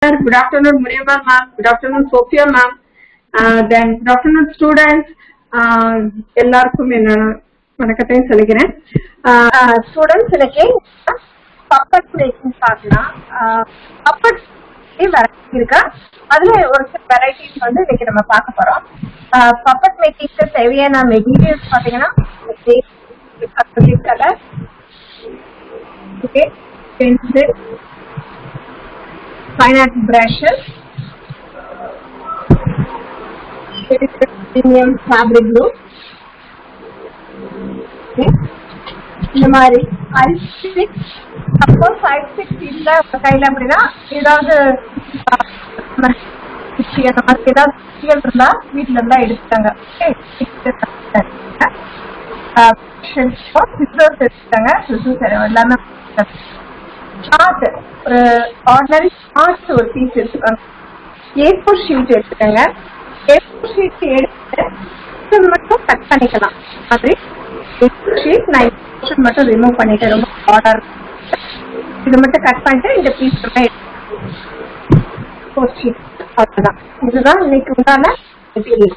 Good afternoon, Muniba ma'am. Good afternoon, Sophia ma'am. Uh, then good afternoon, students. Uh, எல்லாருக்கும் என்ன வணக்கத்தையும் சொல்லிக்கிறேன் students இன்னைக்கு பப்பட் மேக்கிங் பார்க்கலாம் பப்பட் வெரைட்டி இருக்கா அதுல ஒரு சில வெரைட்டிஸ் வந்து இன்னைக்கு நம்ம பார்க்க போறோம் பப்பட் மேக்கிங்க்கு தேவையான மெட்டீரியல்ஸ் பாத்தீங்கன்னா colour okay pencil fine art brushes, premium fabric glue, okay. இந்த மாதிரி five six suppose five six இல்ல உங்க கையில அப்படின்னா ஏதாவது அஹ், குச்சி அந்த மாதிரி ஏதாவது குச்சிகள் இருந்தா வீட்டுல இருந்தா எடுத்துட்டாங்க சிஸ்டர்ஸ் எடுத்துட்டாங்க சிஸ்டர்ஸ் எல்லாமே சார்ட் ஒரு ஆர்டினரி சார்ட் ஒரு பீஸ் எடுத்துக்கோங்க ஏ ஃபோர் ஷீட் எடுத்துக்கோங்க ஏ ஃபோர் ஷீட் எடுத்து இது மட்டும் கட் பண்ணிக்கலாம் மாதிரி ஷீட் நான் போர்ஷன் மட்டும் ரிமூவ் பண்ணிட்டேன் ரொம்ப ஆர்டர் இது மட்டும் கட் பண்ணிட்டு இந்த பீஸ் ஃபோர் ஷீட் அவ்வளோதான் இதுதான் இன்னைக்கு உண்டான material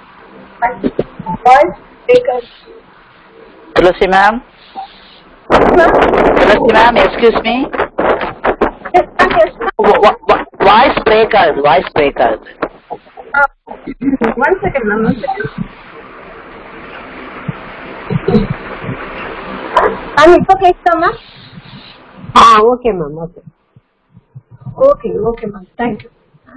voice breakers Tulasi ma'am? Tulasi ma'am, excuse me? Wh- wh- wh- voice breakers, voice breakers. One second ma'am one second ma'am இப்போ கேட்குதா மேம் ஆ okay ma'am okay okay okay ma'am thank you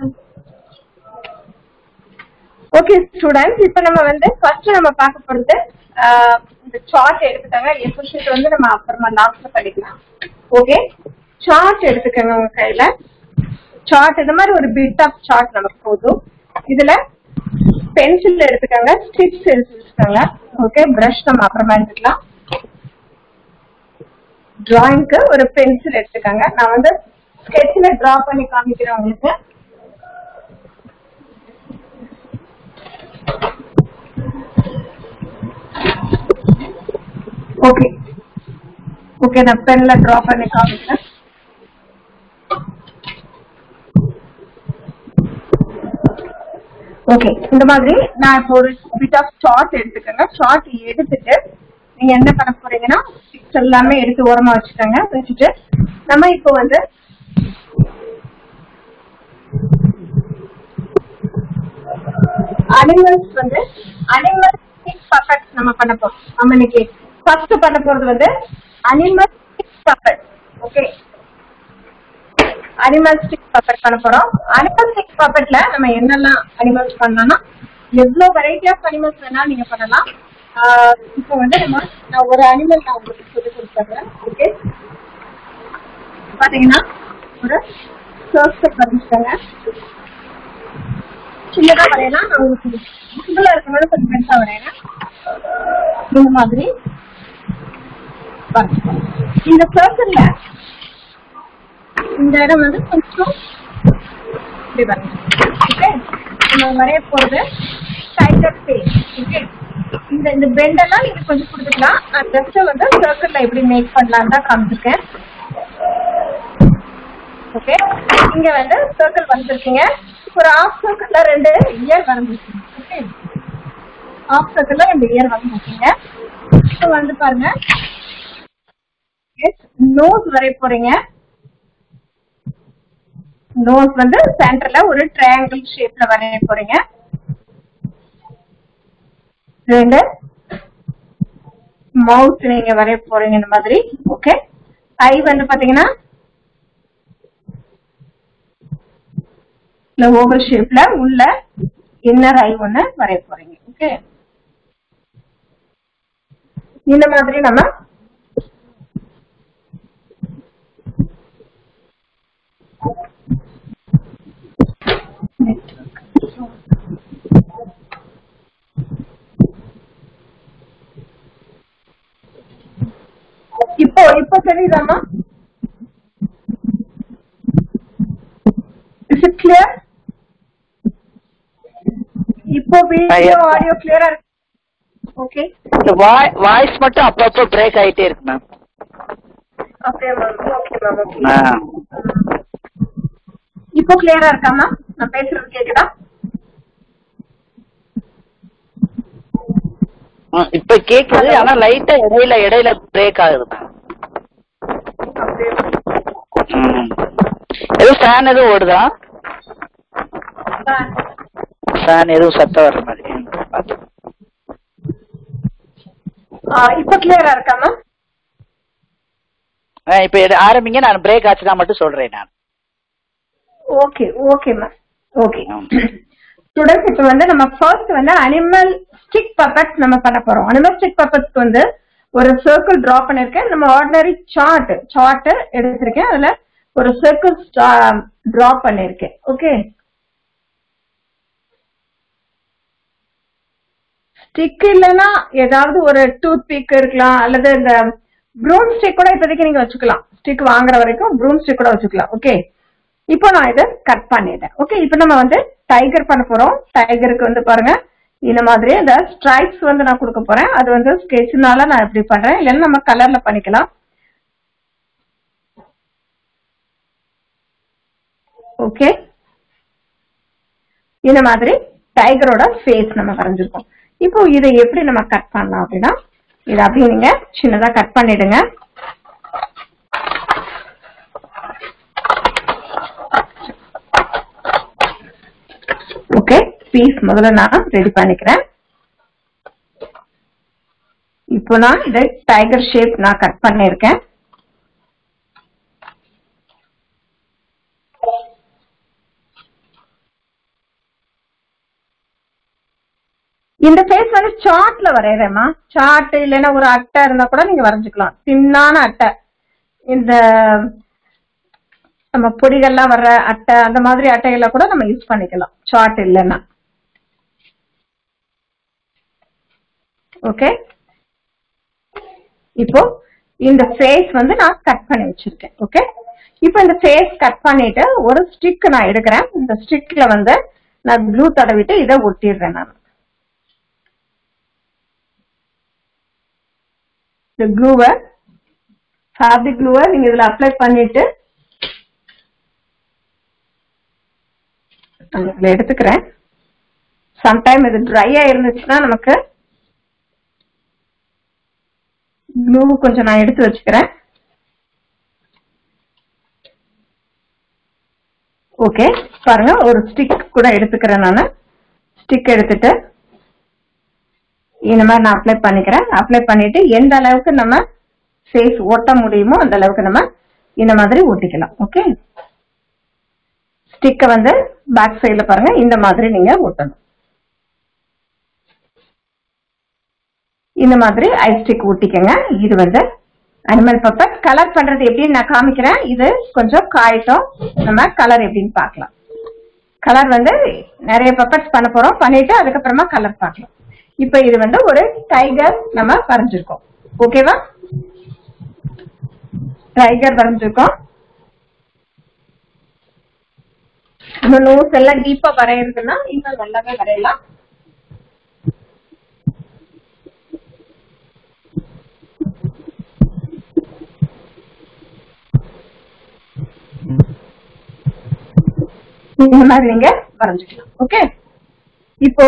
okay students இப்போ நம்ம வந்து first நம்ம பார்க்க போறது ஆஹ், இந்த சார்ட் எடுத்துக்கோங்க எஃபிஷியன்ட் வந்து நம்ம அப்புறமா லாஸ்ட்ல படிக்கலாம் ஓகே சார்ட் எடுத்துக்கோங்க உங்க கையில சார்ட் இந்த மாதிரி ஒரு பிட் ஆஃப் சார்ட் நமக்கு போதும் இதுல பென்சில் எடுத்துக்கோங்க ஸ்டிச் எடுத்துக்கோங்க ஓகே பிரஷ் நம்ம அப்புறமா எடுத்துக்கலாம் டிராயிங்க்கு ஒரு பென்சில் எடுத்துக்கோங்க நான் வந்து ஸ்கெட்ச்ல டிரா பண்ணி காமிக்கிறேன் உங்களுக்கு ஓகே ஓகே நான் பென்ல டிரா பண்ணி காமிக்கிறேன் ஓகே இந்த மாதிரி நான் இப்போ ஒரு பிட் ஆஃப் சார்ட் எடுத்துக்கோங்க சார்ட் எடுத்துட்டு நீங்க என்ன பண்ண போறீங்கன்னா பிக்ஸ் எல்லாமே எடுத்து ஓரமா வச்சுக்கோங்க வச்சுட்டு நம்ம இப்போ வந்து அனிமல்ஸ் வந்து அனிமல் பப்பட் நம்ம பண்ண போறோம் நம்ம இன்னைக்கு ஃபர்ஸ்ட் பண்ண போறது வந்து animal puppet okay animal stick puppet பண்ண போறோம் அனிமல் ஸ்டிக் பப்பட்ல நம்ம என்னெல்லாம் அனிமல்ஸ் பண்ணலாம்னா எவ்வளவு வெரைட்டி ஆஃப் அனிமல்ஸ் வேணா நீங்க பண்ணலாம் ஆஹ் இப்போ வந்து நம்ம நான் ஒரு அனிமல் நான் உங்களுக்கு சொல்லி கொடுத்துறேன் ஓகே பாத்தீங்கன்னா ஒரு சர்ஃபர் பண்ணிட்டாங்க சின்னதா வரையலாம் நான் உங்களுக்கு சிம்பிளா இருக்கனால கொஞ்சம் பெருசா வரையறேன் இந்த மாதிரி வரைஞ்சுக்கோங்க. இந்த சர்க்கிள்ல இந்த இடம் வந்து கொஞ்சம் இப்படி வரையும் ஓகே நம்ம வரைய போறது டைட்டர் பேஸ் ஓகே இந்த இந்த பெண்ட் எல்லாம் நீங்க கொஞ்சம் கொடுத்துக்கலாம் நான் ஜஸ்ட் வந்து சர்க்கிள்ல எப்படி மேக் பண்ணலாம்னு தான் காமிச்சிருக்கேன் ஓகே இங்க வந்து சர்க்கிள் வந்திருக்கீங்க ஒரு ஆஃப் சர்க்கிள்ல ரெண்டு இயர் வரைஞ்சிருக்கீங்க ஓகே ஆஃப் சர்க்கிள்ல ரெண்டு இயர் வரைஞ்சிருக்கீங்க இப்போ வந்து பாருங்க நோஸ் வரைய போறீங்க நோஸ் வந்து சென்டர்ல ஒரு ட்ரையாங்கிள் ஷேப்ல வரைய போறீங்க ரெண்டு மவுத் நீங்க வரைய போறீங்க இந்த மாதிரி ஓகே ஐ வந்து பாத்தீங்கன்னா இந்த ஓவல் ஷேப்ல உள்ள இன்னர் ஐ ஒண்ணு வரைய போறீங்க ஓகே இந்த மாதிரி நம்ம இப்போ இப்போ தெரியுதாமா இஸ் இட் கிளியர் இப்போ வீடியோ yes. ஆடியோ கிளியரா இருக்கு ஓகே இந்த வாய்ஸ் மட்டும் அப்பப்போ பிரேக் ஆயிட்டே இருக்கு மேம் அப்படியே மேம் ஓகே மேம் ஓகே ஆ இப்போ இப்போ கிளியரா இருக்காமா நான் பேசுறது கேக்குதா ஆ, இப்ப கேக்குது ஆனா லைட்டா இடையில இடையில பிரேக் ஆகுது மேம் அப்படியே ம். எதுவும் ஃபேன் எதுவும் ஓடுதா ஃபேன் எதுவும் சத்தம் வர்ற மாதிரி பார்த்து. ஆ, இப்போ கிளியரா இருக்காமா ஆ, இப்ப எது ஆரம்பிங்க நான் பிரேக் ஆச்சுன்னா மட்டும் சொல்றேன் நான் ஓகே ஓகே மேம் ஓகே ஆம். ஸ்டூடெண்ட்ஸ் இப்போ வந்து நம்ம ஃபர்ஸ்ட் வந்து அனிமல் ஸ்டிக் பப்பட் நம்ம பண்ண போறோம் அனிமல் ஸ்டிக் பப்பட்ஸ்க்கு வந்து ஒரு சர்க்கிள் டிரா பண்ணிருக்கேன் நம்ம ஆர்டினரி சார்ட் சார்ட் எடுத்திருக்கேன் அதுல ஒரு சர்க்கிள் டிரா பண்ணிருக்கேன் ஓகே ஸ்டிக் இல்லைன்னா ஏதாவது ஒரு டூத் பிக் இருக்கலாம் அல்லது இந்த ப்ரூம் ஸ்டிக் கூட இப்போதைக்கு நீங்க வச்சுக்கலாம் ஸ்டிக் வாங்குற வரைக்கும் ப்ரூம் ஸ்டிக் கூட வச்சுக்கலாம் ஓகே இப்போ நான் இதை கட் பண்ணிட்டேன் ஓகே இப்போ நம்ம வந்து டைகர் பண்ண போறோம் டைகருக்கு வந்து பாருங்க இந்த மாதிரி இந்த ஸ்ட்ரைப்ஸ் வந்து நான் கொடுக்க போறேன் அது வந்து ஸ்கெட்ச்னால நான் எப்படி பண்றேன் இல்லைன்னா நம்ம கலர்ல பண்ணிக்கலாம் ஓகே இந்த மாதிரி டைகரோட ஃபேஸ் நம்ம வரைஞ்சிருக்கோம் இப்போ இதை எப்படி நம்ம கட் பண்ணலாம் அப்படின்னா இதை அப்படியே நீங்க சின்னதா கட் பண்ணிடுங்க ஓகே பீஸ் முதல்ல நான் ரெடி பண்ணிக்கிறேன் இப்போ நான் இதை டைகர் ஷேப் நான் கட் பண்ணிருக்கேன் இந்த ஃபேஸ் வந்து சார்ட்ல வரையறேம்மா சார்ட் இல்லைன்னா ஒரு அட்டை இருந்தா கூட நீங்க வரைஞ்சுக்கலாம் தின்னான அட்டை இந்த நம்ம பொடிகள்லாம் வர்ற அட்டை அந்த மாதிரி அட்டைகளை கூட நம்ம யூஸ் பண்ணிக்கலாம் சார்ட் இல்லைன்னா ஓகே இப்போ இந்த ஃபேஸ் வந்து நான் கட் பண்ணி வச்சிருக்கேன் ஓகே இப்போ இந்த ஃபேஸ் கட் பண்ணிட்டு ஒரு ஸ்டிக் நான் எடுக்கிறேன் இந்த ஸ்டிக்ல வந்து நான் ப்ளூ தடவிட்டு இதை ஒட்டிடுறேன் நான் இந்த க்ளூவை ஃபேப்ரிக் க்ளூவை நீங்க இதுல அப்ளை பண்ணிட்டு நான் இதுல எடுத்துக்கிறேன் சம்டைம் இது ட்ரையா இருந்துச்சுன்னா நமக்கு க்ளூ கொஞ்சம் நான் எடுத்து வச்சுக்கிறேன் ஓகே பாருங்க ஒரு ஸ்டிக் கூட எடுத்துக்கிறேன் நான் ஸ்டிக் எடுத்துட்டு இந்த மாதிரி நான் அப்ளை பண்ணிக்கிறேன் அப்ளை பண்ணிட்டு எந்த அளவுக்கு நம்ம ஃபேஸ் ஒட்ட முடியுமோ அந்த அளவுக்கு நம்ம இந்த மாதிரி ஒட்டிக்கலாம் ஓகே ஸ்டிக்கை வந்து பேக் சைடுல பாருங்க இந்த மாதிரி நீங்க ஒட்டணும் இந்த மாதிரி ஐ ஸ்டிக் ஒட்டிக்கங்க இது வந்து அனிமல் பப்பட் கலர் பண்றது எப்படின்னு நான் காமிக்கிறேன் இது கொஞ்சம் காயட்டும் நம்ம கலர் எப்படின்னு பார்க்கலாம் கலர் வந்து நிறைய பப்பட்ஸ் பண்ண போறோம் பண்ணிட்டு அதுக்கப்புறமா கலர் பார்க்கலாம் இப்போ இது வந்து ஒரு டைகர் நம்ம வரைஞ்சிருக்கோம் ஓகேவா டைகர் வரைஞ்சிருக்கோம் இன்னும் நோஸ் எல்லாம் டீப்பா வரையறதுன்னா இன்னும் நல்லாவே வரையலாம் இந்த மாதிரி நீங்க வரைஞ்சுக்கலாம் ஓகே இப்போ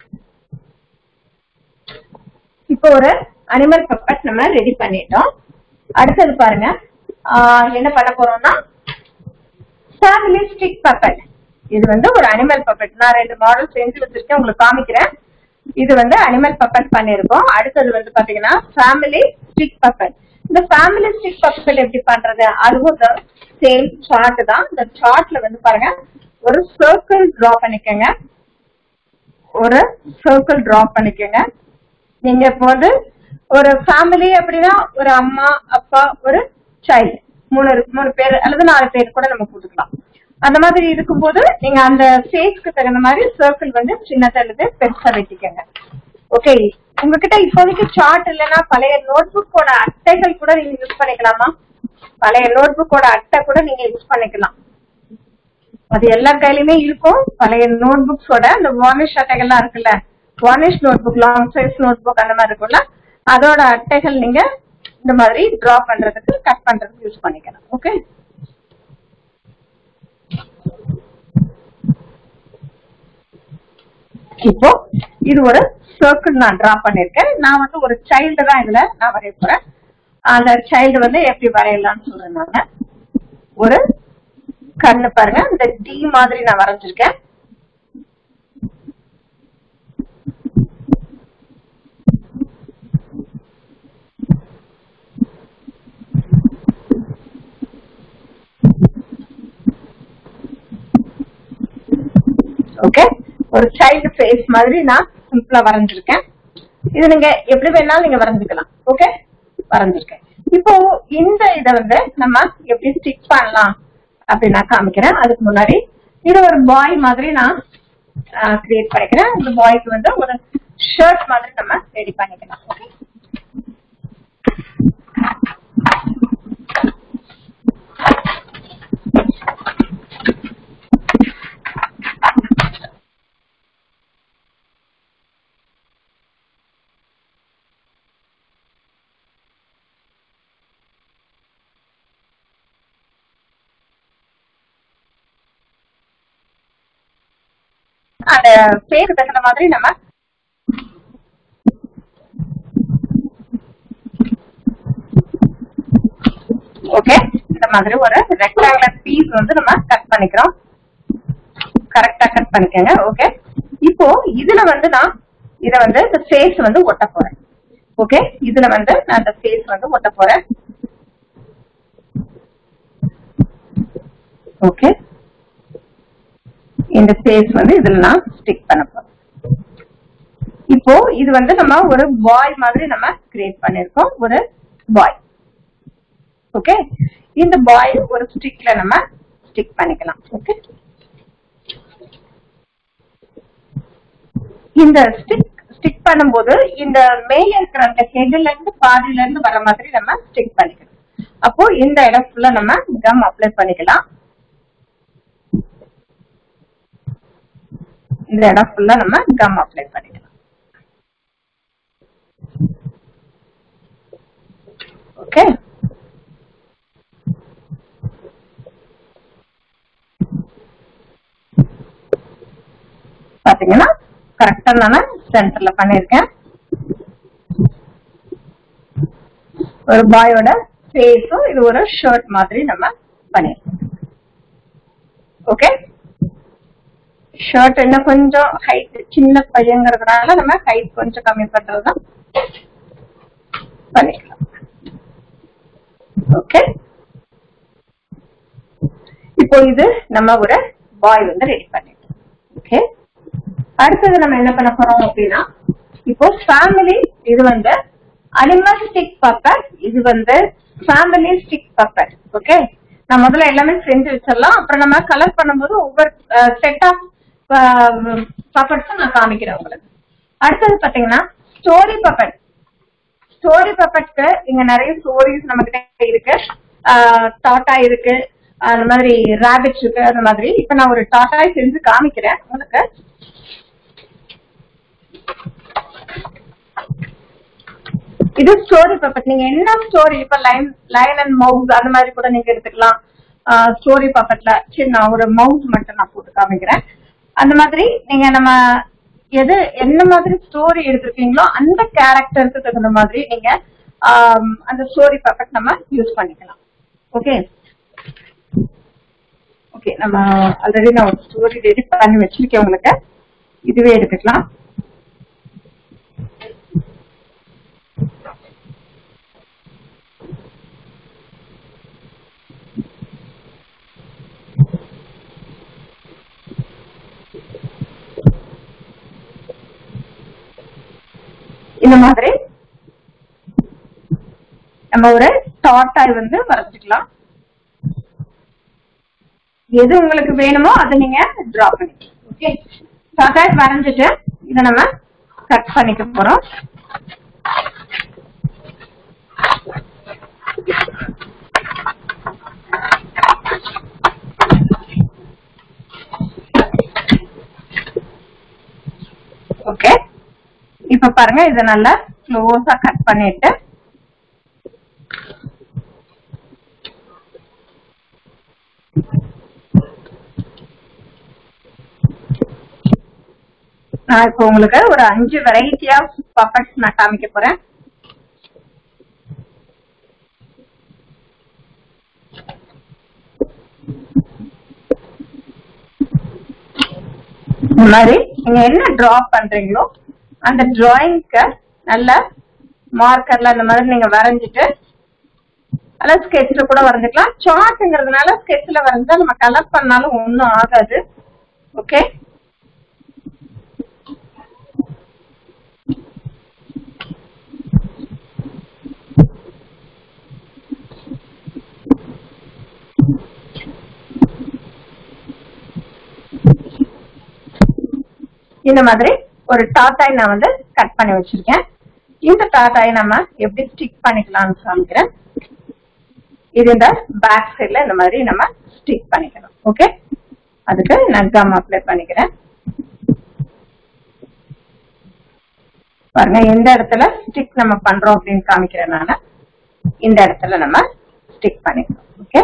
இப்போ ஒரு அனிமல் பப்பட் நம்ம ரெடி பண்ணிட்டோம் அடுத்தது பாருங்க ஆஹ் என்ன பண்ண போறோம்னா ஃபேமிலி ஸ்டிக் பப்பட் இது வந்து ஒரு அனிமல் பப்பட் நான் ரெண்டு மாடல் செஞ்சு வச்சிருக்கேன் உங்களுக்கு காமிக்கிறேன் இது வந்து அனிமல் பப்பட் பண்ணிருக்கோம் அடுத்தது வந்து பாத்தீங்கன்னா ஃபேமிலி ஸ்டிக் பப்பட் இந்த ஃபேமிலி ஸ்டிக் பப்பட் எப்படி பண்றது அதுவும் சேம் சார்ட் தான் இந்த சார்ட்ல வந்து பாருங்க ஒரு சர்க்கிள் டிரா பண்ணிக்கோங்க ஒரு சர்க்கிள் டிரா பண்ணிக்கோங்க நீங்க இப்போ வந்து ஒரு ஃபேமிலி அப்படின்னா ஒரு அம்மா அப்பா ஒரு சைல்டு மூணு மூணு பேர் அல்லது நாலு பேர் கூட நம்ம போட்டுக்கலாம் அந்த மாதிரி இருக்கும்போது நீங்க அந்த ஃபேஸ்க்கு தகுந்த மாதிரி சர்க்கிள் வந்து சின்னதா அல்லது பெருசா வெட்டிக்கங்க ஓகே உங்ககிட்ட இப்போதைக்கு சார்ட் இல்லைன்னா பழைய நோட்புக்கோட அட்டைகள் கூட நீங்க யூஸ் பண்ணிக்கலாமா பழைய நோட்புக்கோட அட்டை கூட நீங்க யூஸ் பண்ணிக்கலாம் அது எல்லா கையிலுமே இருக்கும் பழைய நோட் புக்ஸோட அந்த வார்னிஷ் அட்டைகள்லாம் இருக்குல்ல varnish notebook long size notebook அந்த மாதிரி இருக்கும்ல அதோட அட்டைகள் நீங்க இந்த மாதிரி டிரா பண்றதுக்கு கட் பண்றதுக்கு யூஸ் பண்ணிக்கலாம் ஓகே இப்போ இது ஒரு சர்க்கிள் நான் டிரா பண்ணிருக்கேன் நான் வந்து ஒரு சைல்டு தான் இதுல நான் வரைய போறேன் அந்த சைல்டு வந்து எப்படி வரையலாம்னு சொல்றேன் நாங்க ஒரு கண்ணு பாருங்க இந்த டி மாதிரி நான் வரைஞ்சிருக்கேன் ஓகே ஒரு சைல்டு ஃபேஸ் மாதிரி நான் சிம்பிளா வரைஞ்சிருக்கேன் இது நீங்க எப்படி வேணாலும் நீங்க வரைஞ்சுக்கலாம் ஓகே வரைஞ்சிருக்கேன் இப்போ இந்த இத வந்து நம்ம எப்படி ஸ்டிக் பண்ணலாம் அப்படின்னு நான் காமிக்கிறேன் அதுக்கு முன்னாடி இது ஒரு பாய் மாதிரி நான் கிரியேட் பண்ணிக்கிறேன் இந்த பாய்க்கு வந்து ஒரு ஷர்ட் மாதிரி நம்ம ரெடி பண்ணிக்கலாம் ஓகே அந்த பேருக்கு தகுந்த மாதிரி நம்ம ஓகே இந்த மாதிரி ஒரு ரெக்டாங்குலர் பீஸ் வந்து நம்ம கட் பண்ணிக்கிறோம் கரெக்டா கட் பண்ணிக்கோங்க ஓகே இப்போ இதுல வந்து நான் இத வந்து இந்த ஃபேஸ் வந்து ஒட்ட போறேன் ஓகே இதுல வந்து நான் இந்த ஃபேஸ் வந்து ஒட்ட போறேன் ஓகே இந்த ஃபேஸ் வந்து இதுல நான் ஸ்டிக் பண்ண போறேன் இப்போ இது வந்து நம்ம ஒரு பாய் மாதிரி நம்ம கிரியேட் பண்ணிருக்கோம் ஒரு பாய் ஓகே இந்த பாய் ஒரு ஸ்டிக்ல நம்ம ஸ்டிக் பண்ணிக்கலாம் ஓகே இந்த ஸ்டிக் ஸ்டிக் பண்ணும்போது இந்த மேல இருக்கிற அந்த ஹெட்ல இருந்து பாதியில இருந்து வர மாதிரி நம்ம ஸ்டிக் பண்ணிக்கணும் அப்போ இந்த இடம் ஃபுல்லா நம்ம கம் அப்ளை பண்ணிக்கலாம் இந்த இடம் ஃபுல்லா நம்ம கம் அப்ளை பண்ணிக்கலாம் ஓகே பாத்தீங்கன்னா கரெக்டா நான் சென்டர்ல பண்ணிருக்கேன் ஒரு பாயோட ஃபேஸும் இது ஒரு ஷர்ட் மாதிரி நம்ம பண்ணிருக்கோம் ஓகே ஷர்ட் இன்னும் கொஞ்சம் ஹைட் சின்ன பையங்கிறதுனால நம்ம ஹைட் கொஞ்சம் கம்மி பண்றதுதான் பண்ணிக்கலாம் ஓகே இப்போ இது நம்ம ஒரு பாய் வந்து ரெடி பண்ணிட்டோம் ஓகே அடுத்தது நம்ம என்ன பண்ண போறோம் அப்படின்னா இப்போ ஃபேமிலி இது வந்து அனிமல் ஸ்டிக் பப்பர் இது வந்து ஃபேமிலி ஸ்டிக் பப்பர் ஓகே நான் முதல்ல எல்லாமே செஞ்சு வச்சிடலாம் அப்புறம் நம்ம கலர் பண்ணும்போது ஒவ்வொரு செட் ஆஃப் பப்பட்ஸும் நான் காமிக்கிறேன் உங்களுக்கு அடுத்தது பாத்தீங்கன்னா ஸ்டோரி பப்பட் ஸ்டோரி பப்பட்க்கு இங்க நிறைய ஸ்டோரிஸ் நம்ம கிட்ட இருக்கு டாட்டா இருக்கு அந்த மாதிரி ரேபிட் இருக்கு அந்த மாதிரி இப்ப நான் ஒரு டாட்டாய் செஞ்சு காமிக்கிறேன் உங்களுக்கு இது ஸ்டோரி பப்பட் நீங்க என்ன ஸ்டோரி இப்ப லைன் லைன் அண்ட் மவுஸ் அந்த மாதிரி கூட நீங்க எடுத்துக்கலாம் ஸ்டோரி பப்பட்ல சரி நான் ஒரு மவுஸ் மட்டும் நான் போட்டு காமிக்கிறேன் அந்த மாதிரி நீங்க நம்ம எது என்ன மாதிரி ஸ்டோரி எடுத்திருக்கீங்களோ அந்த கேரக்டருக்கு தகுந்த மாதிரி நீங்க ஆம், அந்த ஸ்டோரி பப்பட் நம்ம யூஸ் பண்ணிக்கலாம் ஓகே ஓகே நம்ம ஆல்ரெடி நான் ஒரு ஸ்டோரி ரெடி பண்ணி வச்சிருக்கேன் உங்களுக்கு இதுவே எடுத்துக்கலாம் இந்த மாதிரி நம்ம ஒரு டாட்டாய் வந்து வரைஞ்சுக்கலாம் எது உங்களுக்கு வேணுமோ அதை நீங்க டிரா பண்ணிக்கலாம் ஓகே டாட்டாய் வரைஞ்சிட்டு இதை நம்ம கட் பண்ணிக்க போறோம் ஓகே இப்ப பாருங்க இதை நல்லா க்ளோஸா கட் பண்ணிட்டு நான் இப்போ உங்களுக்கு ஒரு அஞ்சு வெரைட்டி ஆஃப் பப்பட்ஸ் நான் காமிக்க போறேன் இந்த மாதிரி நீங்க என்ன டிரா பண்றீங்களோ அந்த டிராயிங்க்கு நல்ல மார்க்கர்ல இந்த மாதிரி நீங்க வரைஞ்சிட்டு அல்லது ஸ்கெட்ச்ல கூட வரைஞ்சிக்கலாம் சார்ட்ங்கிறதுனால ஸ்கெட்ச்ல வரைஞ்சா நம்ம கலர் பண்ணாலும் ஒன்றும் ஆகாது ஓகே இந்த மாதிரி ஒரு டாட்டாய் நான் வந்து கட் பண்ணி வச்சிருக்கேன் இந்த டாட்டாயை நம்ம எப்படி ஸ்டிக் பண்ணிக்கலாம்னு காமிக்கிறேன் இது இந்த பேக் சைடுல இந்த மாதிரி நம்ம ஸ்டிக் பண்ணிக்கணும் ஓகே அதுக்கு நான் கம் அப்ளை பண்ணிக்கிறேன் பாருங்க எந்த இடத்துல ஸ்டிக் நம்ம பண்றோம் அப்படின்னு காமிக்கிறேன் நான் இந்த இடத்துல நம்ம ஸ்டிக் பண்ணிக்கணும் ஓகே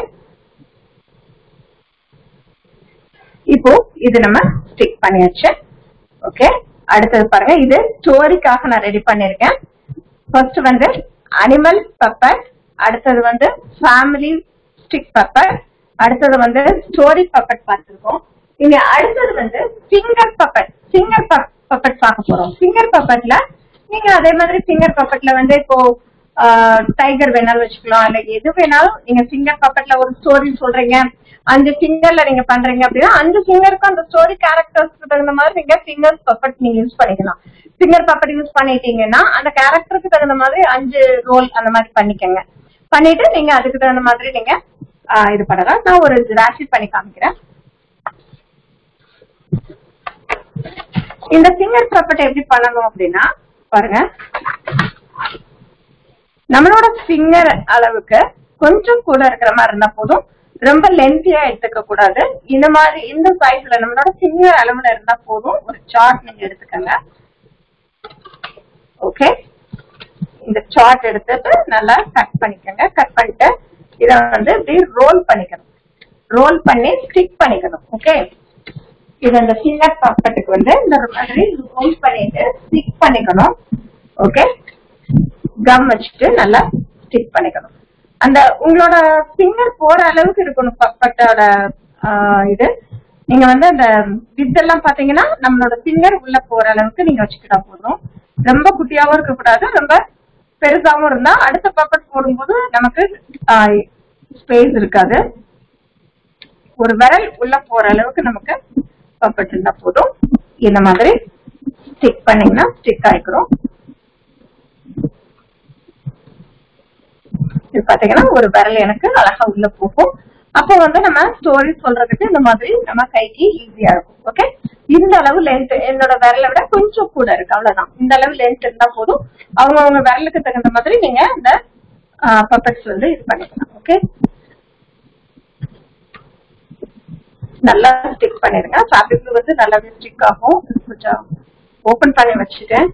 இப்போ இது நம்ம ஸ்டிக் பண்ணியாச்சு ஓகே அடுத்தது பாருங்க இது ஸ்டோரிக்காக நான் ரெடி பண்ணிருக்கேன் ஃபர்ஸ்ட் வந்து அனிமல் பப்பர் அடுத்தது வந்து ஃபேமிலி ஸ்டிக் பப்பர் அடுத்தது வந்து ஸ்டோரி பப்பட் பார்த்திருக்கோம் இங்க அடுத்தது வந்து ஃபிங்கர் பப்பட் ஃபிங்கர் பப்பட் பார்க்க போறோம் ஃபிங்கர் பப்பட்ல நீங்க அதே மாதிரி ஃபிங்கர் பப்பட்ல வந்து இப்போ டைகர் வேணாலும் வச்சுக்கலாம் இல்ல எது வேணாலும் நீங்க ஃபிங்கர் பப்பட்ல ஒரு ஸ்டோரி சொல்றீங்க அஞ்சு ஃபிங்கர்ல நீங்க பண்றீங்க அப்படின்னா அஞ்சு ஃபிங்கருக்கும் அந்த ஸ்டோரி கேரக்டர்ஸ்க்கு தகுந்த மாதிரி நீங்க ஃபிங்கர் பப்பட் நீங்க யூஸ் பண்ணிக்கலாம் ஃபிங்கர் பப்பட் யூஸ் பண்ணிட்டீங்கன்னா அந்த கேரக்டருக்கு தகுந்த மாதிரி அஞ்சு ரோல் அந்த மாதிரி பண்ணிக்கங்க பண்ணிட்டு நீங்க அதுக்கு தகுந்த மாதிரி நீங்க ஆஹ், இது பண்ணலாம் நான் ஒரு ராஷி பண்ணி காமிக்கிறேன் இந்த ஃபிங்கர் பப்பட் எப்படி பண்ணணும் அப்படின்னா பாருங்க நம்மளோட ஃபிங்கர் அளவுக்கு கொஞ்சம் கூட இருக்கிற மாதிரி இருந்தா போதும் ரொம்ப லென்த்தியா எடுத்துக்க கூடாது இந்த மாதிரி இந்த சைஸ்ல நம்மளோட ஃபிங்கர் அளவுல இருந்தா போதும் ஒரு சார்ட் நீங்க எடுத்துக்கங்க ஓகே இந்த சார்ட் எடுத்துட்டு நல்லா கட் பண்ணிக்கோங்க கட் பண்ணிட்டு இத வந்து இப்படி ரோல் பண்ணிக்கணும் ரோல் பண்ணி ஸ்டிக் பண்ணிக்கணும் ஓகே இது அந்த ஃபிங்கர் பாக்கெட்டுக்கு வந்து இந்த மாதிரி ரோல் பண்ணிட்டு ஸ்டிக் பண்ணிக்கணும் ஓகே கம் வச்சுட்டு நல்லா ஸ்டிக் பண்ணிக்கணும் அந்த உங்களோட ஃபிங்கர் போற அளவுக்கு இருக்கணும் பப்பட்டோட இது நீங்க வந்து அந்த வித்தெல்லாம் பாத்தீங்கன்னா நம்மளோட ஃபிங்கர் உள்ள போற அளவுக்கு நீங்க வச்சுக்கிட்டா போதும் ரொம்ப குட்டியாவும் இருக்கக்கூடாது ரொம்ப பெருசாவும் இருந்தா அடுத்த பப்பட் போடும்போது நமக்கு ஸ்பேஸ் இருக்காது ஒரு விரல் உள்ள போற அளவுக்கு நமக்கு பப்பட் இருந்தா போதும் இந்த மாதிரி ஸ்டிக் பண்ணீங்கன்னா ஸ்டிக் ஆயிக்கிறோம் இது பாத்தீங்கன்னா ஒரு விரல் எனக்கு அழகா உள்ள போகும் அப்போ வந்து நம்ம ஸ்டோரி சொல்றதுக்கு இந்த மாதிரி நம்ம கைக்கு ஈஸியா இருக்கும் ஓகே இந்த அளவு லென்த் என்னோட விரலை விட கொஞ்சம் கூட இருக்கு அவ்வளவுதான் இந்த அளவு லென்த் இருந்தா போதும் அவங்க அவங்க விரலுக்கு தகுந்த மாதிரி நீங்க இந்த பப்பட்ஸ் வந்து இது பண்ணிக்கலாம் ஓகே நல்லா ஸ்டிக் பண்ணிருங்க ஃபேப்ரிக் வந்து நல்லாவே ஸ்டிக் ஆகும் கொஞ்சம் ஓபன் பண்ணி வச்சுட்டேன்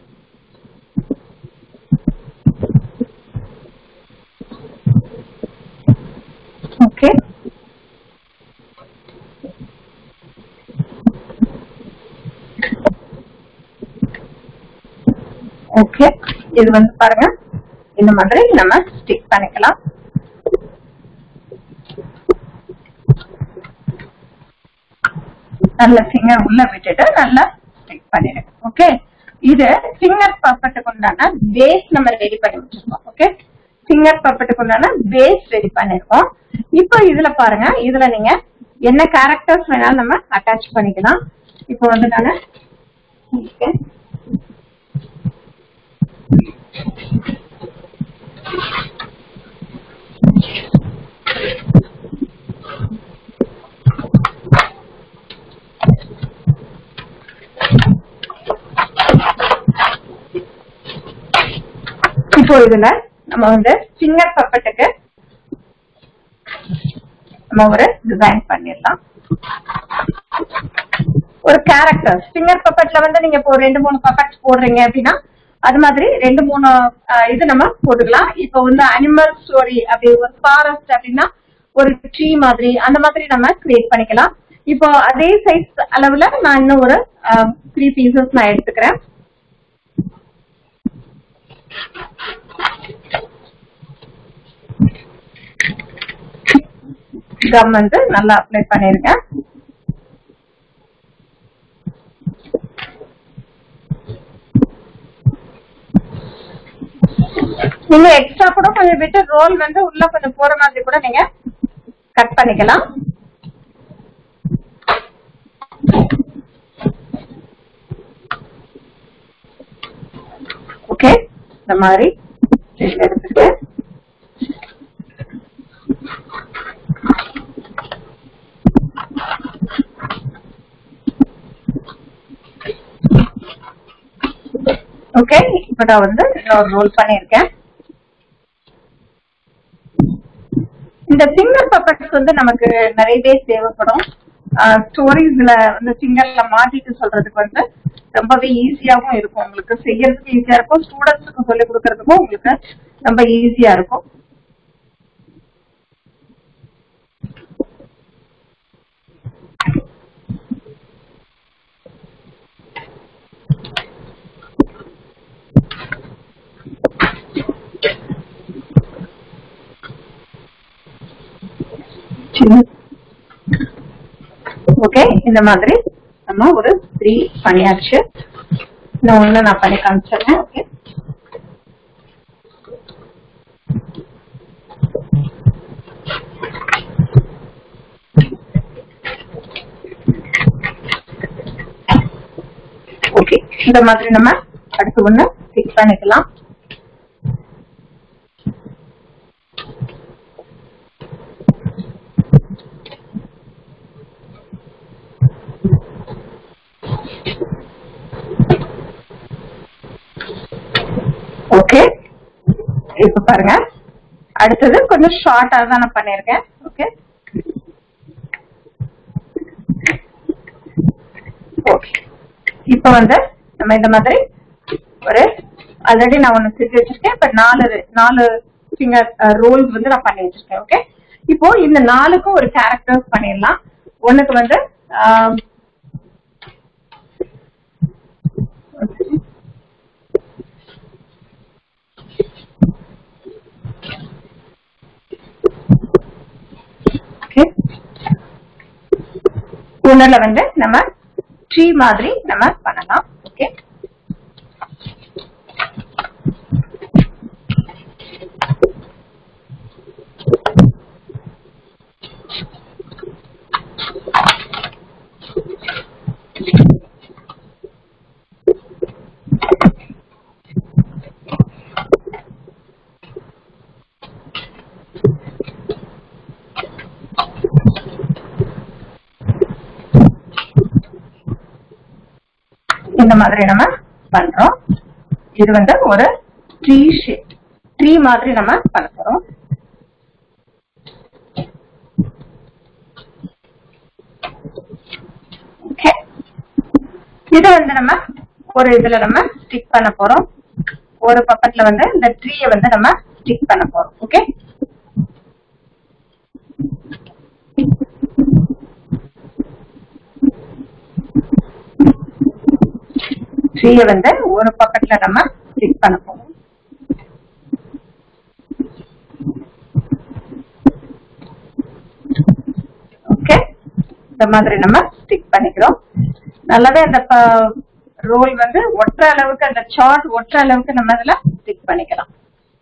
ஓகே ஓகே இது வந்து பாருங்க இந்த மாதிரி நம்ம ஸ்டிக் பண்ணிக்கலாம் நல்ல ஃபிங்கர் உள்ள விட்டுட்டு நல்லா ஸ்டிக் பண்ணிடுங்க ஓகே இது ஃபிங்கர் பப்பட்டுக்கு உண்டான பேஸ் நம்ம ரெடி பண்ணி வச்சிருக்கோம் ஓகே ஃபிங்கர் பப்பட்டுக்கு உண்டான பேஸ் ரெடி பண்ணிருக்கோம் இப்போ இதுல பாருங்க இதுல நீங்க என்ன கேரக்டர்ஸ் வேணாலும் நம்ம அட்டாச் பண்ணிக்கலாம் இப்போ வந்து நானு okay. இப்போ இதுல நம்ம வந்து ஃபிங்கர் பப்பட்டுக்கு நம்ம ஒரு டிசைன் பண்ணிடலாம் ஒரு கேரக்டர் ஃபிங்கர் பப்பட்ல வந்து நீங்க இப்போ ரெண்டு மூணு பப்பட்ஸ் போடுறீங்க அப்படின்னா அது மாதிரி ரெண்டு மூணு அஹ், இது நம்ம போட்டுக்கலாம் இப்போ வந்து அனிமல் ஸ்டோரி அப்படி ஒரு ஃபாரஸ்ட் அப்படின்னா ஒரு ட்ரீ மாதிரி அந்த மாதிரி நம்ம கிரியேட் பண்ணிக்கலாம் இப்போ அதே சைஸ் அளவுல நான் இன்னும் ஒரு த்ரீ பீசஸ் நான் எடுத்துக்கிறேன் கம் வந்து நல்லா அப்ளை பண்ணிருக்கேன் நீங்க எக்ஸ்ட்ரா கூட கொஞ்சம் விட்டு ரோல் வந்து உள்ள கொஞ்சம் போற மாதிரி கூட நீங்க கட் பண்ணிக்கலாம் ஓகே இந்த மாதிரி எடுத்துட்டு ஓகே இப்போ நான் வந்து இன்னொரு ரோல் பண்ணியிருக்கேன் இந்த சிங்கர் பப்பட்ஸ் வந்து நமக்கு நிறையவே தேவைப்படும் ஸ்டோரிஸ்ல வந்து சிங்கர்ல மாட்டிட்டு சொல்றதுக்கு வந்து ரொம்பவே ஈஸியாவும் இருக்கும் உங்களுக்கு செய்யறதுக்கு ஈஸியா இருக்கும் ஸ்டூடெண்ட்ஸுக்கு சொல்லிக் கொடுக்கறதுக்கும் உங்களுக்கு ரொம்ப ஈஸியா இருக்கும் ஓகே இந்த மாதிரி நம்ம ஒரு த்ரீ பண்ணியாச்சு இன்னும் ஒண்ணு நான் பண்ணி காமிச்சிடுறேன் ஓகே ஓகே இந்த மாதிரி நம்ம அடுத்து ஒண்ணு ஃபிக்ஸ் பண்ணிக்கலாம் ஓகே இப்ப பாருங்க அடுத்தது கொஞ்சம் ஷார்ட்டா தான் நான் பண்ணிருக்கேன் ஓகே ஓகே இப்ப வந்து நம்ம இந்த மாதிரி ஒரு ஆல்ரெடி நான் ஒண்ணு செஞ்சு வச்சிருக்கேன் இப்ப நாலு நாலு ஃபிங்கர் ரோல்ஸ் வந்து நான் பண்ணி வச்சிருக்கேன் ஓகே இப்போ இந்த நாலுக்கும் ஒரு கேரக்டர்ஸ் பண்ணிடலாம் ஒண்ணுக்கு வந்து ஆம், ஓகே ஒண்ணுல வந்து நம்ம ட்ரீ மாதிரி நம்ம பண்ணலாம் ஓகே இந்த மாதிரி நம்ம பண்றோம் இது வந்து ஒரு ட்ரீ ஷேப் ட்ரீ மாதிரி நம்ம பண்ண போறோம் ஓகே இது வந்து நம்ம ஒரு இதுல நம்ம ஸ்டிக் பண்ண போறோம் ஒரு பக்கத்துல வந்து இந்த ட்ரீயை வந்து நம்ம ஸ்டிக் பண்ண போறோம் ஓகே ட்ரீயை வந்து ஒரு பக்கத்துல நம்ம ஸ்டிக் பண்ண போறோம் ஓகே இந்த மாதிரி நம்ம ஸ்டிக் பண்ணிக்கிறோம் நல்லாவே அந்த ரோல் வந்து ஒட்டுற அளவுக்கு அந்த சார்ட் ஒட்டுற அளவுக்கு நம்ம அதுல ஸ்டிக் பண்ணிக்கலாம்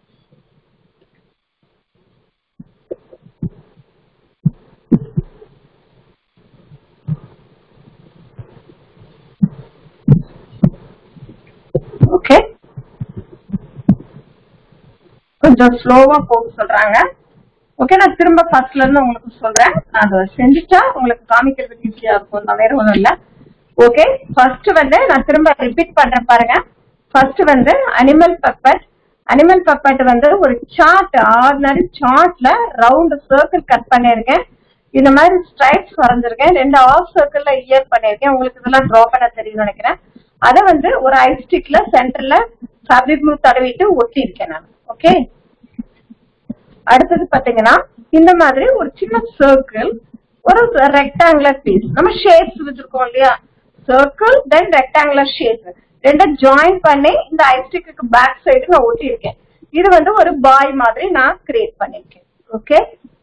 ஓகே கொஞ்சம் ஸ்லோவா போக சொல்றாங்க ஓகே நான் திரும்ப ஃபர்ஸ்ட்ல இருந்து உங்களுக்கு சொல்றேன் நான் அதை செஞ்சுட்டா உங்களுக்கு காமிக்கிறதுக்கு ஈஸியா இருக்கும் நான் வேற ஒண்ணும் இல்ல ஓகே ஃபர்ஸ்ட் வந்து நான் திரும்ப ரிப்பீட் பண்றேன் பாருங்க ஃபர்ஸ்ட் வந்து அனிமல் பப்பட் அனிமல் பப்பட் வந்து ஒரு சார்ட் ஆர்டினரி சார்ட்ல ரவுண்ட் சர்க்கிள் கட் பண்ணிருக்கேன் இந்த மாதிரி ஸ்ட்ரைப்ஸ் வரைஞ்சிருக்கேன் ரெண்டு ஆஃப் சர்க்கிள்ல இயர் பண்ணிருக்கேன் உங்களுக்கு இதெல்லாம் டிரா பண்ண தெரியும்னு நினைக்கிறேன் அதை வந்து ஒரு ஐ ஸ்டிக்ல சென்டர்ல ஃபேப்ரிக் க்ளூ தடவிட்டு ஒட்டி இருக்கேன் நான் ஓகே அடுத்தது பாத்தீங்கன்னா இந்த மாதிரி ஒரு சின்ன சர்க்கிள் ஒரு ரெக்டாங்குலர் பீஸ் நம்ம ஷேப்ஸ் வச்சிருக்கோம் இல்லையா சர்க்கிள் தென் ரெக்டாங்குலர் ஷேப் ரெண்டும் ஜாயின் பண்ணி இந்த ஐஸ்டிக்கு பேக் சைடு நான் ஒட்டியிருக்கேன் இது வந்து ஒரு பாய் மாதிரி நான் கிரியேட் பண்ணிருக்கேன் ஓகே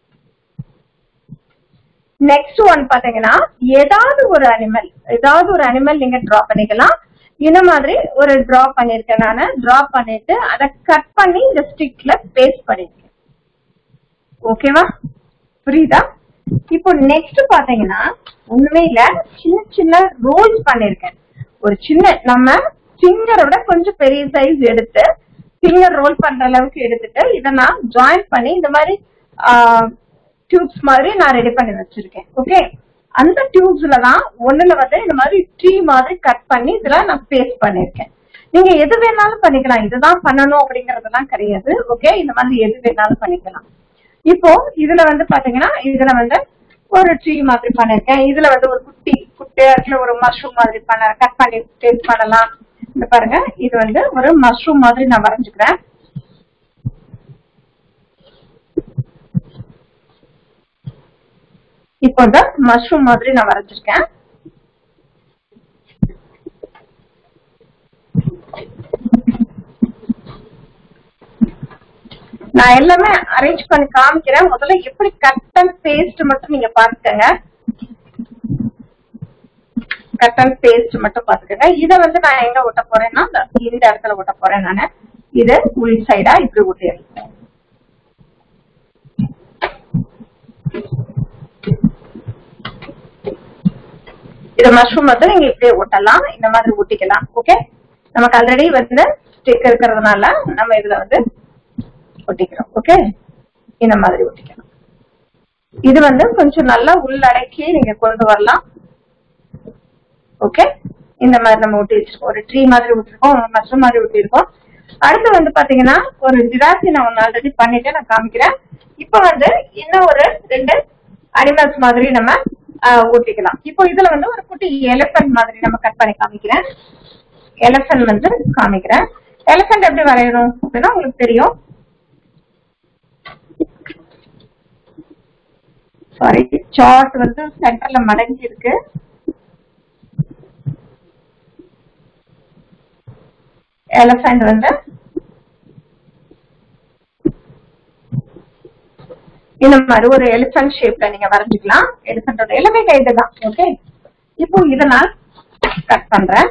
நெக்ஸ்ட் ஒன் பாத்தீங்கன்னா ஏதாவது ஒரு அனிமல் ஏதாவது ஒரு அனிமல் நீங்க டிரா பண்ணிக்கலாம் இந்த மாதிரி ஒரு டிரா பண்ணிருக்கேன் நானு டிரா பண்ணிட்டு அதை கட் பண்ணி இந்த ஸ்டிக்ல பேஸ்ட் பண்ணிருக்கேன் ஓகேவா புரியுதா இப்போ நெக்ஸ்ட் பாத்தீங்கன்னா ஒண்ணுமே இல்ல சின்ன சின்ன ரோல்ஸ் பண்ணிருக்கேன் ஒரு சின்ன நம்ம ஃபிங்கரை விட கொஞ்சம் பெரிய சைஸ் எடுத்து ஃபிங்கர் ரோல் பண்ற அளவுக்கு எடுத்துட்டு இதை நான் ஜாயின் பண்ணி இந்த மாதிரி டியூப்ஸ் மாதிரி நான் ரெடி பண்ணி வச்சிருக்கேன் ஓகே அந்த டியூப்ஸ்ல தான் ஒண்ணுல வந்து இந்த மாதிரி ட்ரீ மாதிரி கட் பண்ணி இதுல நான் பேஸ்ட் பண்ணிருக்கேன் நீங்க எது வேணாலும் பண்ணிக்கலாம் இதுதான் பண்ணணும் அப்படிங்கறதெல்லாம் கிடையாது ஓகே இந்த மாதிரி எது வேணாலும் பண்ணிக்கலாம் இப்போ இதுல வந்து பாத்தீங்கன்னா இதுல வந்து ஒரு ட்ரீ மாதிரி பண்ணிருக்கேன் இதுல வந்து ஒரு குட்டி குட்டியாட்டுல ஒரு மஷ்ரூம் மாதிரி பண்ண கட் பண்ணி டேஸ்ட் பண்ணலாம் இந்த பாருங்க இது வந்து ஒரு மஷ்ரூம் மாதிரி நான் வரைஞ்சுக்கிறேன் இப்போ இந்த மஷ்ரூம் மாதிரி நான் வரைஞ்சிருக்கேன் நான் எல்லாமே அரேஞ்ச் பண்ணி காமிக்கிறேன் முதல்ல எப்படி கட் அண்ட் பேஸ்ட் மட்டும் நீங்க பாத்துக்கங்க கட் அண்ட் பேஸ்ட் மட்டும் பாத்துக்கங்க இத வந்து நான் எங்க ஒட்ட போறேன்னா இந்த இந்த இடத்துல ஒட்ட போறேன் நானு இது உள் சைடா இப்படி ஒட்டிடுறேன் இது மஷ்ரூம் வந்து நீங்க இப்படியே ஒட்டலாம் இந்த மாதிரி ஒட்டிக்கலாம் ஓகே நமக்கு ஆல்ரெடி வந்து ஸ்டிக் இருக்கிறதுனால நம்ம இதுல வந்து ஒட்டிக்கிறோம் ஓகே இந்த மாதிரி ஒட்டிக்கலாம் இது வந்து கொஞ்சம் நல்லா உள்ளடக்கி நீங்க கொண்டு வரலாம் ஓகே இந்த மாதிரி நம்ம ஒட்டி வச்சிருக்கோம் ஒரு ட்ரீ மாதிரி ஒட்டிருக்கோம் மஷ்ரூம் மாதிரி ஒட்டியிருக்கோம் அடுத்து வந்து பாத்தீங்கன்னா ஒரு ஜிராசி நான் ஒன்னு ஆல்ரெடி பண்ணிட்டு நான் காமிக்கிறேன் இப்போ வந்து இன்னும் ஒரு ரெண்டு அனிமல்ஸ் மாதிரி நம்ம ஆஹ், ஒட்டிக்கலாம் இப்போ இதுல வந்து ஒரு குட்டி எலிபென்ட் மாதிரி நம்ம கட் பண்ணி காமிக்கிறேன் எலிபென்ட் வந்து காமிக்கிறேன் எலிபென்ட் எப்படி வரையணும் அப்படின்னா உங்களுக்கு தெரியும் சாரி சார்ட் வந்து சென்டர்ல மடங்கி இருக்கு எலிஃபண்ட் வந்து இந்த மாதிரி ஒரு எலிஃபண்ட் ஷேப்ல நீங்க வரைஞ்சுக்கலாம் எலிஃபண்டோட எல்லாமே கைடு தான் ஓகே இப்போ இதை நான் கட் பண்றேன்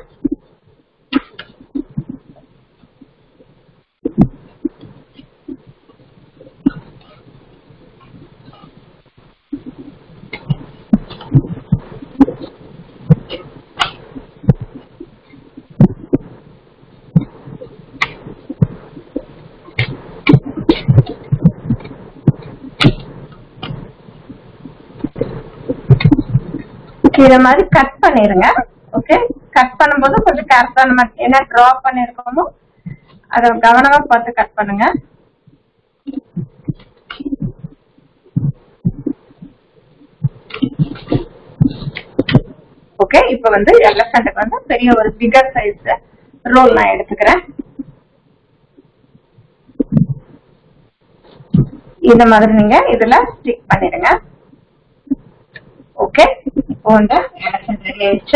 இத மாதிரி கட் பண்ணிருங்க ஓகே கட் பண்ணும்போது கொஞ்சம் கேர்ஃபுல்லா நம்ம என்ன டிரா பண்ணிருக்கோமோ அத கவனமா பார்த்து கட் பண்ணுங்க ஓகே இப்போ வந்து எலஃபண்ட்டுக்கு வந்து பெரிய ஒரு பிகர் சைஸ் ரோல் நான் எடுத்துக்கிறேன் இந்த மாதிரி நீங்க இதுல ஸ்டிக் பண்ணிடுங்க ஓகே இப்போ வந்து எலெக்ஷன் ரெடி ஆயிடுச்சு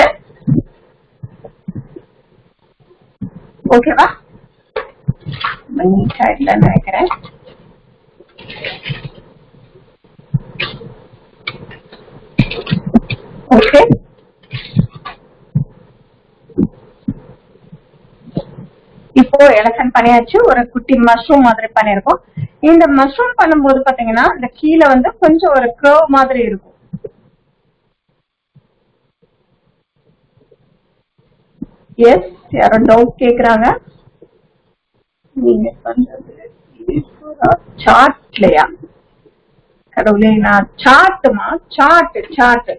ஓகேவா நீட்டா இல்லைன்னு நினைக்கிறேன் ஓகே இப்போ எலெக்ஷன் பண்ணியாச்சு ஒரு குட்டி மஷ்ரூம் மாதிரி பண்ணிருக்கோம் இந்த மஷ்ரூம் பண்ணும்போது பாத்தீங்கன்னா இந்த கீழே வந்து கொஞ்சம் ஒரு கர்வ் மாதிரி இருக்கும் எஸ் யாரோ டவுட் கேக்குறாங்க நீங்க பண்றது சார்ட்லயா கடவுளே நான் சார்ட்டுமா சார்ட் சார்ட்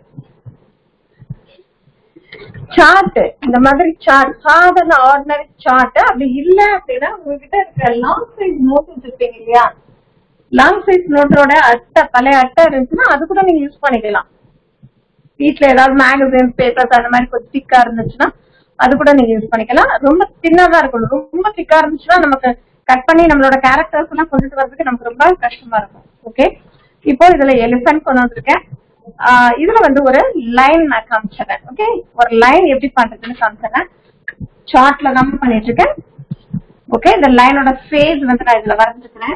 சார்ட் இந்த மாதிரி சார்ட் சாதாரண ஆர்டினரி சார்ட் அப்படி இல்ல அப்படின்னா உங்ககிட்ட இருக்கிற லாங் சைஸ் நோட் வச்சிருப்பீங்க இல்லையா லாங் சைஸ் நோட்டோட அட்டை பழைய அட்டை இருந்துச்சுன்னா அது கூட நீங்க யூஸ் பண்ணிக்கலாம் வீட்ல ஏதாவது மேகசின் பேப்பர்ஸ் அந்த மாதிரி கொஞ்சம் திக்கா இருந்துச்சுன்னா அது கூட நீங்க யூஸ் பண்ணிக்கலாம் ரொம்ப தின்னதா இருக்கணும் ரொம்ப திக்கா இருந்துச்சுன்னா நமக்கு கட் பண்ணி நம்மளோட கேரக்டர்ஸ் எல்லாம் கொண்டுட்டு வரதுக்கு நமக்கு ரொம்ப கஷ்டமா இருக்கும் ஓகே இப்போ இதுல எலிஃபென்ட் கொண்டு வந்திருக்கேன் ஆஹ் இதுல வந்து ஒரு லைன் நான் காமிச்சிடுறேன் ஓகே ஒரு லைன் எப்படி பண்றதுன்னு காமிச்சிடுறேன் சார்ட்ல தான் பண்ணிட்டு இருக்கேன் ஓகே இந்த லைனோட ஃபேஸ் வந்து நான் இதுல வரைஞ்சுக்கிறேன்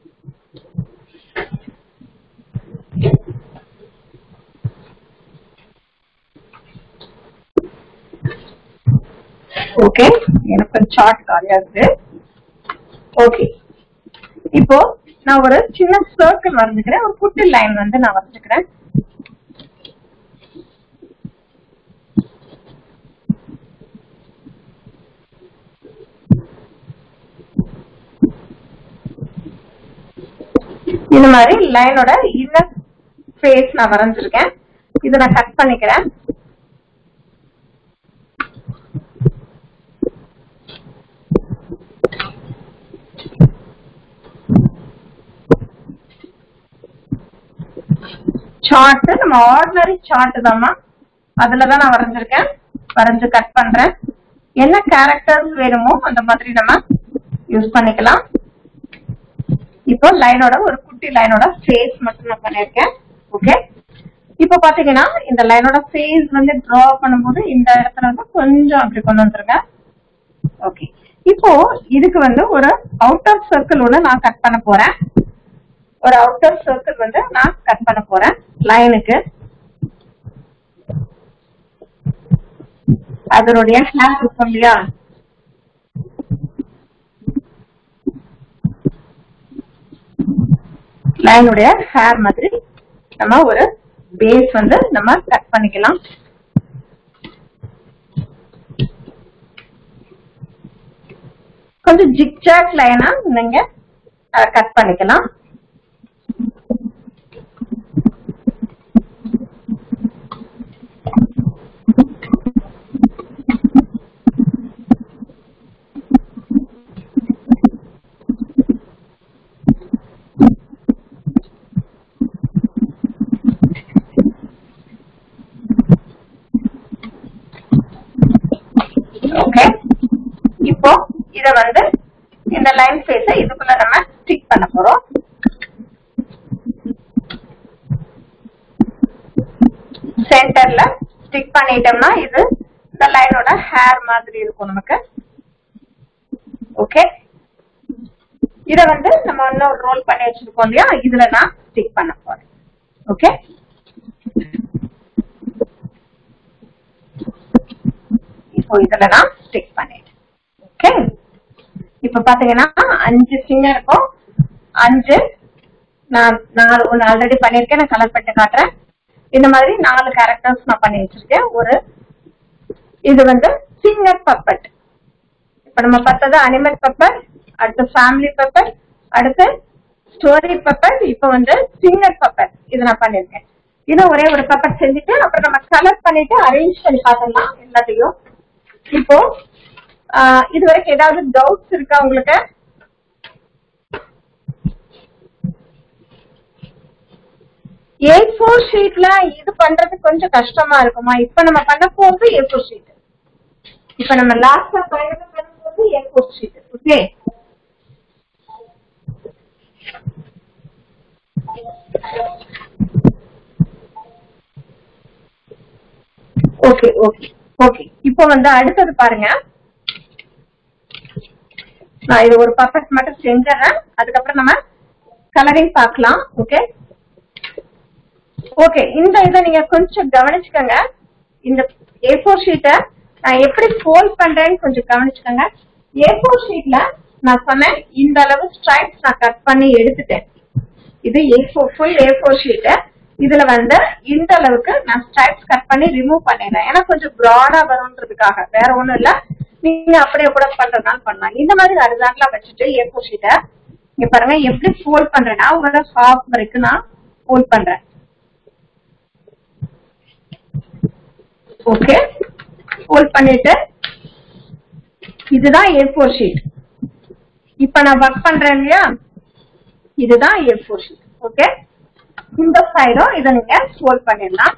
ஓகே எனக்கு சார்ட் காலியா இருக்கு ஓகே இப்போ நான் ஒரு சின்ன சர்க்கிள் வரைஞ்சுக்கிறேன் ஒரு குட்டி லைன் வந்து நான் வரைஞ்சுக்கிறேன் இந்த மாதிரி லைனோட இன்னர் ஃபேஸ் நான் வரைஞ்சிருக்கேன் இதை நான் கட் பண்ணிக்கிறேன் சார்ட் நம்ம ஆர்டினரி சார்ட் தாம்மா அதுல தான் நான் வரைஞ்சிருக்கேன் வரைஞ்சு கட் பண்றேன் என்ன கேரக்டர்ஸ் வேணுமோ அந்த மாதிரி நம்ம யூஸ் பண்ணிக்கலாம் இப்போ லைனோட ஒரு குட்டி லைனோட ஃபேஸ் மட்டும் நான் பண்ணிருக்கேன் ஓகே இப்போ பாத்தீங்கன்னா இந்த லைனோட ஃபேஸ் வந்து டிரா பண்ணும்போது இந்த இடத்துல வந்து கொஞ்சம் அப்படி கொண்டு வந்துருங்க ஓகே இப்போ இதுக்கு வந்து ஒரு அவுட்டர் சர்க்கிள் ஒன்று நான் கட் பண்ண போறேன் ஒரு அவுட்டர் சர்க்கிள் வந்து நான் கட் பண்ண போறேன் லைனுக்கு அதனுடைய ஹேர் இருக்கும் இல்லையா லைனுடைய ஹேர் மாதிரி நம்ம ஒரு பேஸ் வந்து நம்ம கட் பண்ணிக்கலாம் கொஞ்சம் ஜிக்ஜாக் லைனா நீங்க கட் பண்ணிக்கலாம் ஓகே இப்போ இத வந்து இந்த லைன் ஃபேஸ இதுக்குள்ள நம்ம ஸ்டிக் பண்ண போறோம் சென்டர்ல ஸ்டிக் பண்ணிட்டோம்னா இது இந்த லைனோட ஹேர் மாதிரி இருக்கும் நமக்கு ஓகே இத வந்து நம்ம இன்னும் ரோல் பண்ணி வச்சிருக்கோம் இல்லையா இதுல நான் ஸ்டிக் பண்ண போறேன் ஓகே இப்போ இதுல நான் ஸ்டிக் பண்ணிட்டேன் ஓகே இப்ப பாத்தீங்கன்னா அஞ்சு சின்ன இருக்கும் அஞ்சு நான் நாலு ஒன்னு ஆல்ரெடி பண்ணிருக்கேன் நான் கலர் பண்ணி காட்டுறேன் இந்த மாதிரி நாலு கேரக்டர்ஸ் நான் பண்ணி வச்சிருக்கேன் ஒரு இது வந்து சிங்கர் பப்பட் இப்ப நம்ம பார்த்தது அனிமல் பப்பட் அடுத்து ஃபேமிலி பப்பட் அடுத்து ஸ்டோரி பப்பட் இப்ப வந்து சிங்கர் பப்பட் இது நான் பண்ணிருக்கேன் இன்னும் ஒரே ஒரு பப்பட் செஞ்சுட்டு அப்புறம் நம்ம கலர் பண்ணிட்டு அரேஞ்ச் பண்ணி பார்த்துடலாம் எல்லாத்தையும் இப்போ ஆஹ் இது வரைக்கும் ஏதாவது டவுட்ஸ் இருக்கா உங்களுக்கு ஏ ஃபோர் ஷீட்ல இது பண்றது கொஞ்சம் கஷ்டமா இருக்குமா இப்ப நம்ம பண்ண போறது ஏ ஃபோர் ஷீட் இப்ப நம்ம லாஸ்டா பயணம் பண்ணும்போது A four sheet okay okay okay okay இப்போ வந்து அடுத்தது பாருங்க நான் இது ஒரு பர்ஃபெக்ட் மட்டும் செஞ்சிடறேன் அதுக்கப்புறம் நம்ம கலரிங் பார்க்கலாம் ஓகே ஓகே இந்த இதை நீங்க கொஞ்சம் கவனிச்சுக்கோங்க இந்த ஏ ஃபோர் ஷீட்டை நான் எப்படி ஃபோல்ட் பண்றேன்னு கொஞ்சம் கவனிச்சுக்கோங்க ஏ ஃபோர் ஷீட்ல நான் சொன்னேன் இந்த அளவு ஸ்ட்ரைப்ஸ் நான் கட் பண்ணி எடுத்துட்டேன் இது A four full A four sheet இதுல வந்து இந்த அளவுக்கு நான் ஸ்ட்ரைப்ஸ் கட் பண்ணி ரிமூவ் பண்ணிடுறேன் ஏன்னா கொஞ்சம் ப்ராடா வரும்ன்றதுக்காக வேற ஒண்ணும் இல்ல நீங்க அப்படியே கூட பண்றதுனால பண்ணலாம் இந்த மாதிரி ஹரிசாண்டலா வச்சுட்டு ஏ ஃபோர் ஷீட்டை இங்க பாருங்க எப்படி ஃபோல்ட் பண்றேன்னா ஒரு ஹாஃப் வரைக்கும் நான் ஃபோல்ட் பண்றேன் ஓகே ஃபோல்ட் பண்ணிட்டு இதுதான் ஏ ஃபோர் ஷீட் இப்ப நான் ஒர்க் பண்றேன் இல்லையா இதுதான் ஏ ஃபோர் ஷீட் ஓகே இந்த சைடும் இதை நீங்க ஃபோல்ட் பண்ணிடலாம்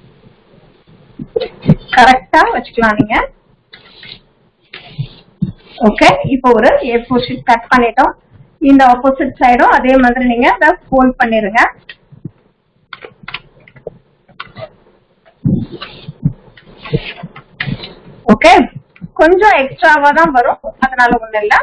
கரெக்டா வச்சுக்கலாம் நீங்க ஓகே இப்போ ஒரு ஏ ஃபோர் ஷீட் கட் பண்ணிட்டோம் இந்த ஆப்போசிட் சைடும் அதே மாதிரி நீங்க அதை ஃபோல்ட் பண்ணிருங்க ஓகே கொஞ்சம் எக்ஸ்ட்ராவா தான் வரும் அதனால ஒண்ணு இல்ல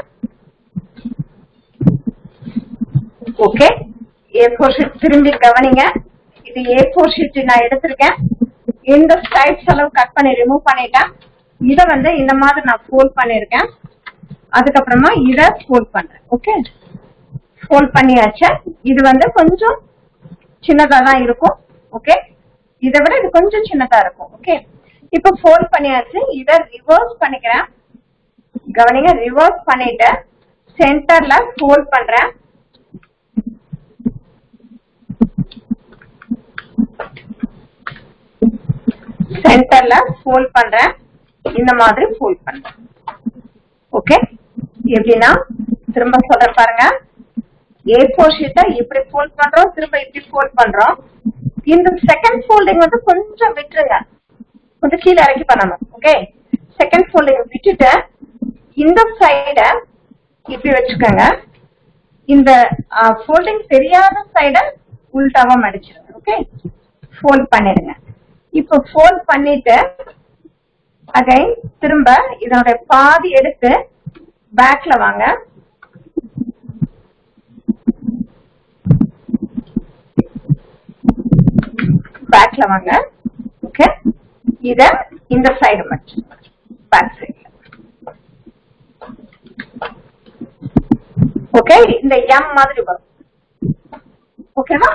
ஓகே ஏ ஃபோர் ஷீட் திரும்பி கவனிங்க இது ஏ ஃபோர் ஷீட் நான் எடுத்திருக்கேன் இந்த ஸ்டைப்ஸ் அளவு கட் பண்ணி ரிமூவ் பண்ணிட்டேன் இத வந்து இந்த மாதிரி நான் ஃபோல்ட் பண்ணிருக்கேன் அதுக்கப்புறமா இத ஃபோல்ட் பண்றேன் ஓகே ஃபோல்ட் பண்ணியாச்சு இது வந்து கொஞ்சம் சின்னதா தான் இருக்கும் ஓகே இதை விட இது கொஞ்சம் சின்னதா இருக்கும் ஓகே இப்போ ஃபோல்ட் பண்ணியாச்சு இத ரிவர்ஸ் பண்ணிக்கிறேன் கவனிங்க ரிவர்ஸ் பண்ணிட்டு சென்டர்ல ஃபோல்ட் பண்றேன் சென்டர்ல ஃபோல்ட் பண்றேன் இந்த மாதிரி ஃபோல்ட் பண்றேன் ஓகே எப்படின்னா திரும்ப சொல்ற பாருங்க ஏ ஃபோர் ஷீட்டை இப்படி ஃபோல்ட் பண்றோம் திரும்ப இப்படி ஃபோல்ட் பண்றோம் இந்த செகண்ட் ஃபோல்டிங் வந்து கொஞ்சம் விட்டுருங்க கொஞ்சம் கீழே இறக்கி பண்ணணும் ஓகே செகண்ட் ஃபோல்டிங் விட்டுட்டு இந்த சைட இப்படி வச்சுக்கோங்க இந்த ஃபோல்டிங் தெரியாத சைட உள்டாவா மடிச்சிருங்க ஓகே ஃபோல்ட் பண்ணிடுங்க இப்போ ஃபோல்ட் பண்ணிட்டு அகைன் திரும்ப இதோட பாதி எடுத்து பேக்ல வாங்க பேக்ல வாங்க ஓகே இத இந்த சைடு மட்டும் பேக் சைடுல ஓகே இந்த எம் மாதிரி வரும் ஓகேவா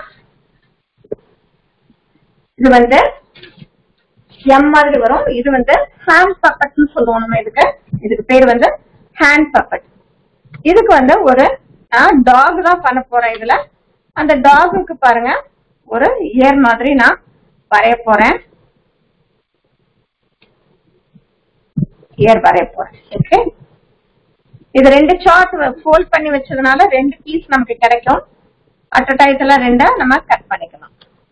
இது வந்து எம் மாதிரி வரும் இது வந்து ஹேண்ட் பப்பட்னு சொல்லுவோம் நம்ம இதுக்கு இதுக்கு பேர் வந்து ஹேண்ட் பப்பட் இதுக்கு வந்து ஒரு டாக் தான் பண்ண போறேன் இதுல அந்த டாகுக்கு பாருங்க ஒரு இயர் மாதிரி நான் வரைய போறேன் இயர் வரைய போறேன் ஓகே இது ரெண்டு சார்ட் ஃபோல்ட் பண்ணி வச்சதுனால ரெண்டு பீஸ் நமக்கு கிடைக்கும் அட் டயத்துல ரெண்டா நம்ம கட் பண்ணிக்கலாம்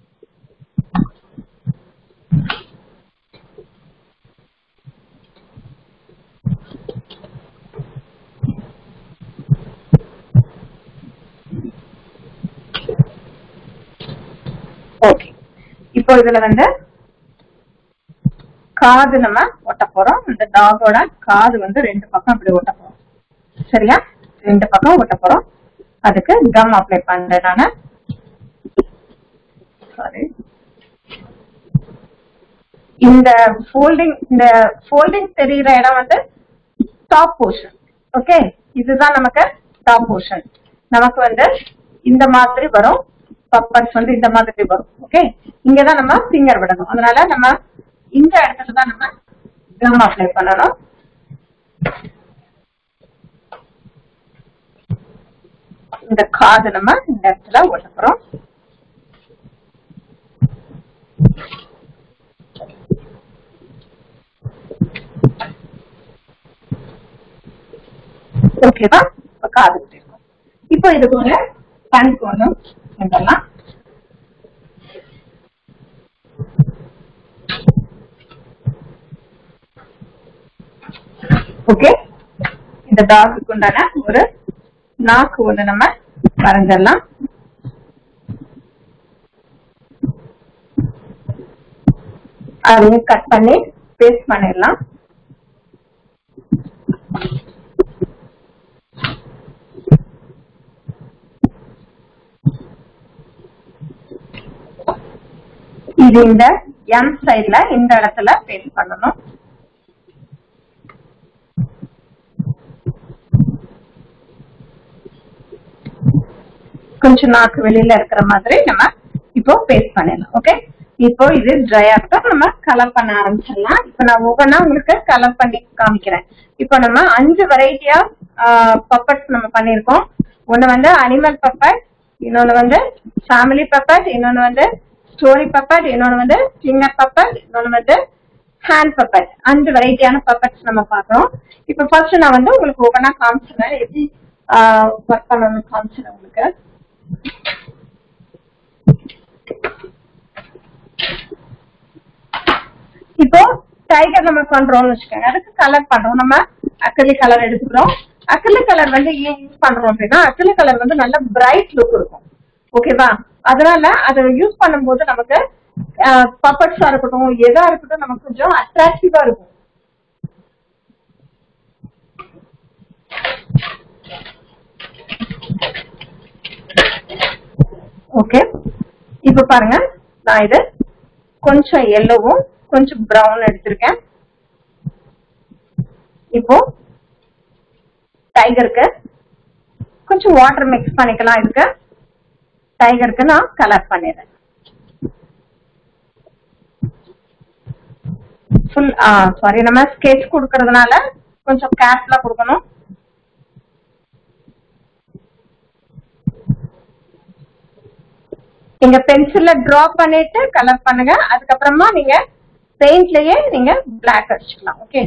ஓகே இப்போ இதுல வந்து காது நம்ம ஒட்ட போறோம் இந்த டாகோட காது வந்து ரெண்டு பக்கம் இப்படி ஒட்ட போறோம் சரியா ரெண்டு பக்கம் ஒட்ட போறோம் அதுக்கு கம் அப்ளை பண்றேன் நானு சாரி இந்த ஃபோல்டிங் இந்த ஃபோல்டிங் தெரியுற இடம் வந்து டாப் போர்ஷன் ஓகே இதுதான் நமக்கு டாப் போர்ஷன் நமக்கு வந்து இந்த மாதிரி வரும் பப்பர்ஸ் வந்து இந்த மாதிரி வரும் ஓகே இங்கதான் நம்ம ஃபிங்கர் விடணும் அதனால நம்ம இந்த இடத்துல தான் நம்ம கம் அப்ளை பண்ணணும் இந்த காது நம்ம இந்த இடத்துல ஒட்ட போறோம் ஓகேவா இப்ப காது இருக்கும் இப்போ இதுக்கு ஒரு கண் கோணம் செஞ்சிடலாம் ஓகே இந்த டாகுக்கு உண்டான ஒரு நாக்கு ஒண்ணு நம்ம வரைஞ்சிடலாம் அதையும் கட் பண்ணி பேஸ்ட் பண்ணிடலாம் இது இந்த எம் சைடுல இந்த இடத்துல பேஸ்ட் பண்ணணும் கொஞ்சம் நாக்கு வெளியில இருக்கிற மாதிரி நம்ம இப்போ பேஸ்ட் பண்ணிடலாம் ஓகே இப்போ இது ட்ரை ஆகட்டும் நம்ம கலர் பண்ண ஆரம்பிச்சிடலாம் இப்போ நான் ஒவ்வொன்றா உங்களுக்கு கலர் பண்ணி காமிக்கிறேன் இப்போ நம்ம அஞ்சு வெரைட்டியா பப்பட்ஸ் நம்ம பண்ணியிருக்கோம் ஒன்னு வந்து அனிமல் பப்பட் இன்னொன்னு வந்து ஃபேமிலி பப்பட் இன்னொன்னு வந்து ஸ்டோரி பப்பட் இன்னொன்னு வந்து ஃபிங்கர் பப்பட் இன்னொன்னு வந்து ஹேண்ட் பப்பட் அஞ்சு வெரைட்டியான பப்பட்ஸ் நம்ம பார்க்கறோம் இப்போ ஃபர்ஸ்ட் நான் வந்து உங்களுக்கு ஒவ்வொன்றா காமிச்சிடுறேன் எப்படி ஒர்க் பண்ணணும்னு காமிச்சிடுறேன் உங்களுக்கு இப்போ டைகர் நம்ம பண்றோம்னு வச்சுக்கோங்க அதுக்கு கலர் பண்றோம் நம்ம அக்ரிலிக் கலர் எடுத்துக்கிறோம் அக்ரிலிக் கலர் வந்து ஏன் யூஸ் பண்றோம் அப்படின்னா அக்ரிலிக் கலர் வந்து நல்ல பிரைட் லுக் இருக்கும் ஓகேவா அதனால அதை யூஸ் பண்ணும்போது நமக்கு பப்பட்ஸா இருக்கட்டும் எதா இருக்கட்டும் நமக்கு கொஞ்சம் அட்ராக்டிவா இருக்கும் ஓகே இப்ப பாருங்க நான் இது கொஞ்சம் எல்லோவும் கொஞ்சம் பிரவுன் எடுத்திருக்கேன் இப்போ டைகருக்கு கொஞ்சம் வாட்டர் மிக்ஸ் பண்ணிக்கலாம் இதுக்கு டைகருக்கு நான் கலர் பண்ணிடுறேன் ஃபுல் சாரி நம்ம ஸ்கெட்ச் கொடுக்கறதுனால கொஞ்சம் கேர்ஃபுல்லா கொடுக்கணும் நீங்க பென்சில்ல டிரா பண்ணிட்டு கலர் பண்ணுங்க அதுக்கப்புறமா நீங்க பெயிண்ட்லயே நீங்க பிளாக் அடிச்சுக்கலாம் ஓகே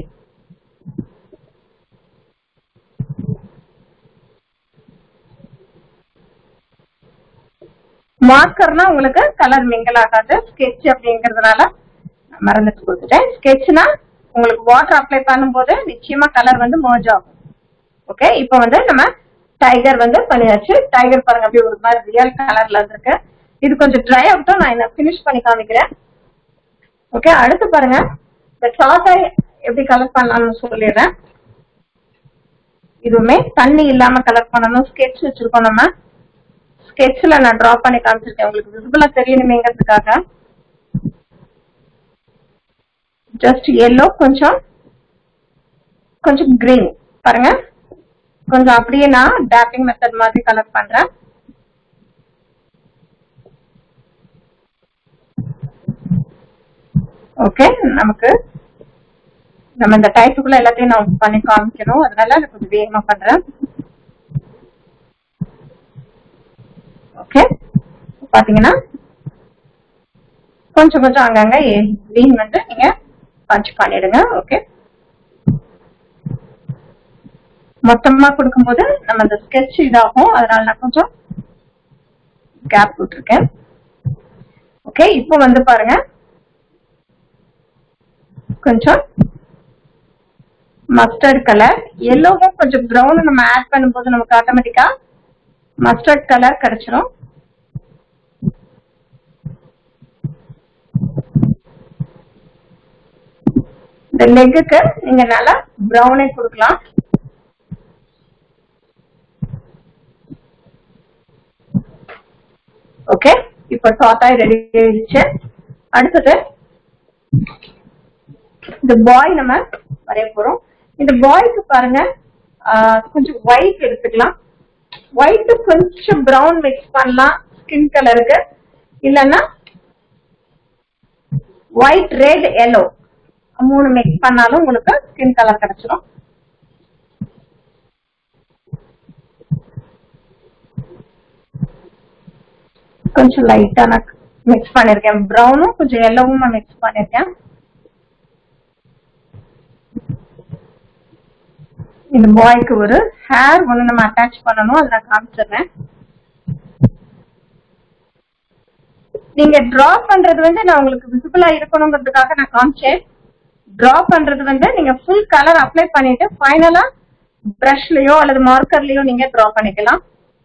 மார்க்கர்னா உங்களுக்கு கலர் மிங்கல் ஆகாது ஸ்கெட்ச் அப்படிங்கறதுனால நான் மறந்துட்டு கொடுத்துட்டேன் ஸ்கெட்ச்னா உங்களுக்கு வாட்டர் அப்ளை பண்ணும்போது நிச்சயமா கலர் வந்து மர்ஜ் ஆகும் ஓகே இப்போ வந்து நம்ம டைகர் வந்து பண்ணியாச்சு டைகர் பாருங்க அப்படியே ஒரு மாதிரி ரியல் கலர்ல இருக்கு இது கொஞ்சம் ட்ரை ஆகட்டும் நான் என்ன ஃபினிஷ் பண்ணி காமிக்கிறேன் ஓகே அடுத்து பாருங்க இந்த சாசாய் எப்படி கலர் பண்ணலாம்னு சொல்லிடுறேன் இதுவுமே தண்ணி இல்லாம கலர் பண்ணணும் ஸ்கெட்ச் வச்சிருக்கோம் நம்ம ஸ்கெட்ச்ல நான் டிரா பண்ணி காமிச்சிருக்கேன் உங்களுக்கு விசிபிளா தெரியணுமேங்கிறதுக்காக ஜஸ்ட் எல்லோ கொஞ்சம் கொஞ்சம் கிரீன் பாருங்க கொஞ்சம் அப்படியே நான் டேப்பிங் மெத்தட் மாதிரி கலர் பண்றேன் ஓகே நமக்கு நம்ம இந்த டைப்புக்குள்ள எல்லாத்தையும் நான் பண்ணி காமிக்கணும் அதனால நான் கொஞ்சம் வேகமா பண்றேன் ஓகே பாத்தீங்கன்னா கொஞ்சம் கொஞ்சம் அங்கங்க கிரீன் வந்து நீங்க பஞ்ச் பண்ணிடுங்க ஓகே மொத்தமா கொடுக்கும்போது நம்ம அந்த ஸ்கெட்ச் இதாகும் அதனால நான் கொஞ்சம் கேப் விட்டுருக்கேன் ஓகே இப்போ வந்து பாருங்க கொஞ்சம் மஸ்டர்ட் கலர் எல்லோவும் கொஞ்சம் ப்ரௌன் நம்ம ஆட் பண்ணும்போது நமக்கு ஆட்டோமேட்டிக்கா மஸ்டர்ட் கலர் கிடைச்சிரும் இந்த லெக்குக்கு நீங்க நல்லா ப்ரௌனே கொடுக்கலாம் ஓகே இப்ப டாட்டாய் ரெடி ஆயிடுச்சு அடுத்தது இந்த பாய் நம்ம வரைய போறோம் இந்த பாய்க்கு பாருங்க ஆஹ், கொஞ்சம் ஒயிட் எடுத்துக்கலாம் ஒயிட் கொஞ்சம் பிரவுன் மிக்ஸ் பண்ணலாம் ஸ்கின் கலருக்கு இல்லைன்னா ஒயிட் ரெட் எல்லோ மூணு மிக்ஸ் பண்ணாலும் உங்களுக்கு ஸ்கின் கலர் கிடைச்சிரும் கொஞ்சம் லைட்டா நான் மிக்ஸ் பண்ணிருக்கேன் ப்ரௌனும் கொஞ்சம் எல்லோவும் நான் மிக்ஸ் பண்ணிருக்கேன் இந்த பாய்க்கு ஒரு ஹேர் ஒண்ணு நம்ம அட்டாச் பண்ணணும் அதை நான் காமிச்சிடுறேன் நீங்க டிரா பண்றது வந்து நான் உங்களுக்கு விசிபிளா இருக்கணுங்கிறதுக்காக நான் காமிச்சேன் டிரா பண்றது வந்து நீங்க ஃபுல் கலர் அப்ளை பண்ணிட்டு ஃபைனலா பிரஷ்லயோ அல்லது மார்க்கர்லயோ நீங்க டிரா பண்ணிக்கலாம்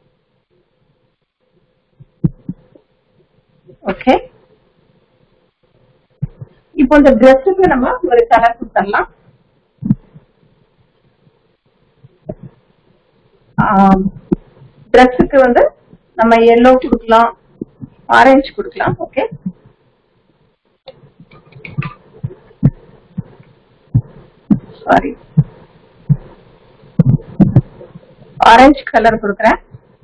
ஓகே இப்போ இந்த ட்ரெஸ்ஸுக்கு நம்ம ஒரு கலர் கொடுத்துடலாம் ட்ரெஸ்ஸுக்கு வந்து நம்ம எல்லோ கொடுக்கலாம் ஆரஞ்சு கொடுக்கலாம் ஓகே சாரி ஆரஞ்சு கலர் கொடுக்குறேன்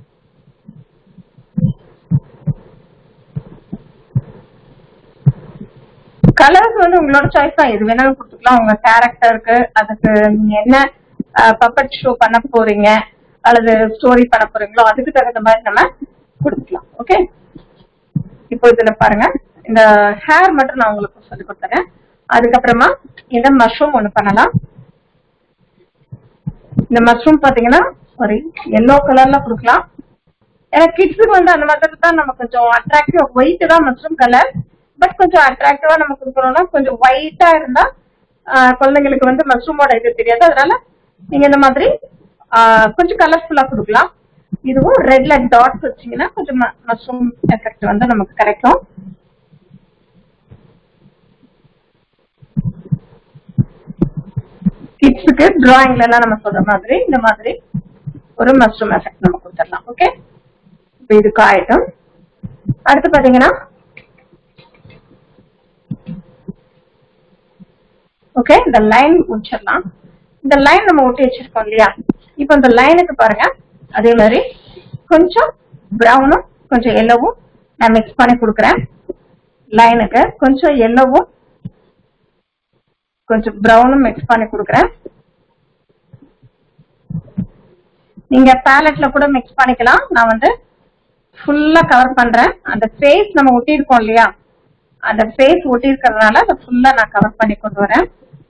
கலர்ஸ் வந்து உங்களோட சாய்ஸ் தான் எது வேணாலும் கொடுத்துக்கலாம் உங்க கேரக்டருக்கு அதுக்கு நீங்க என்ன பப்பட் ஷோ பண்ண போறீங்க அல்லது ஸ்டோரி பண்ண போறீங்களோ அதுக்கு தகுந்த மாதிரி நம்ம கொடுத்துக்கலாம் ஓகே இப்போ இதுல பாருங்க இந்த ஹேர் மட்டும் நான் உங்களுக்கு சொல்லி கொடுத்துறேன் அதுக்கப்புறமா இந்த மஷ்ரூம் ஒண்ணு பண்ணலாம் இந்த மஷ்ரூம் பாத்தீங்கன்னா சாரி எல்லோ கலர்ல கொடுக்கலாம் ஏன்னா கிட்ஸுக்கு வந்து அந்த மாதிரி தான் நம்ம கொஞ்சம் அட்ராக்டிவ் ஒயிட் தான் மஷ்ரூம் கலர் பட் கொஞ்சம் அட்ராக்டிவா நம்ம கொடுக்கணும்னா கொஞ்சம் ஒயிட்டா இருந்தா ஆஹ், குழந்தைங்களுக்கு வந்து மஷ்ரூமோட இது தெரியாது அதனால நீங்க இந்த மாதிரி ஆஹ், கொஞ்சம் கலர்ஃபுல்லா கொடுக்கலாம் இதுவும் ரெட்ல டாட்ஸ் வச்சீங்கன்னா கொஞ்சம் மஷ்ரூம் எஃபெக்ட் வந்து நமக்கு கிடைக்கும் கிட்ஸுக்கு டிராயிங்ல எல்லாம் நம்ம சொல்ற மாதிரி இந்த மாதிரி ஒரு மஷ்ரூம் எஃபெக்ட் நம்ம கொடுத்துடலாம் ஓகே இப்போ இது காயட்டும் அடுத்து பாத்தீங்கன்னா ஓகே இந்த லைன் முடிச்சிடலாம் இந்த லைன் நம்ம ஒட்டி வச்சிருக்கோம் இல்லையா இப்போ இந்த லைனுக்கு பாருங்க அதே மாதிரி கொஞ்சம் ப்ரௌனும் கொஞ்சம் எல்லோவும் நான் மிக்ஸ் பண்ணி கொடுக்குறேன் லைனுக்கு கொஞ்சம் எல்லோவும் கொஞ்சம் ப்ரௌனும் மிக்ஸ் பண்ணி கொடுக்குறேன் நீங்க பேலட்ல கூட மிக்ஸ் பண்ணிக்கலாம் நான் வந்து ஃபுல்லா கவர் பண்றேன் அந்த ஃபேஸ் நம்ம ஒட்டியிருக்கோம் இல்லையா அந்த ஃபேஸ் ஒட்டி இருக்கிறதுனால அதை ஃபுல்லா நான் கவர் பண்ணி கொண்டு வரேன்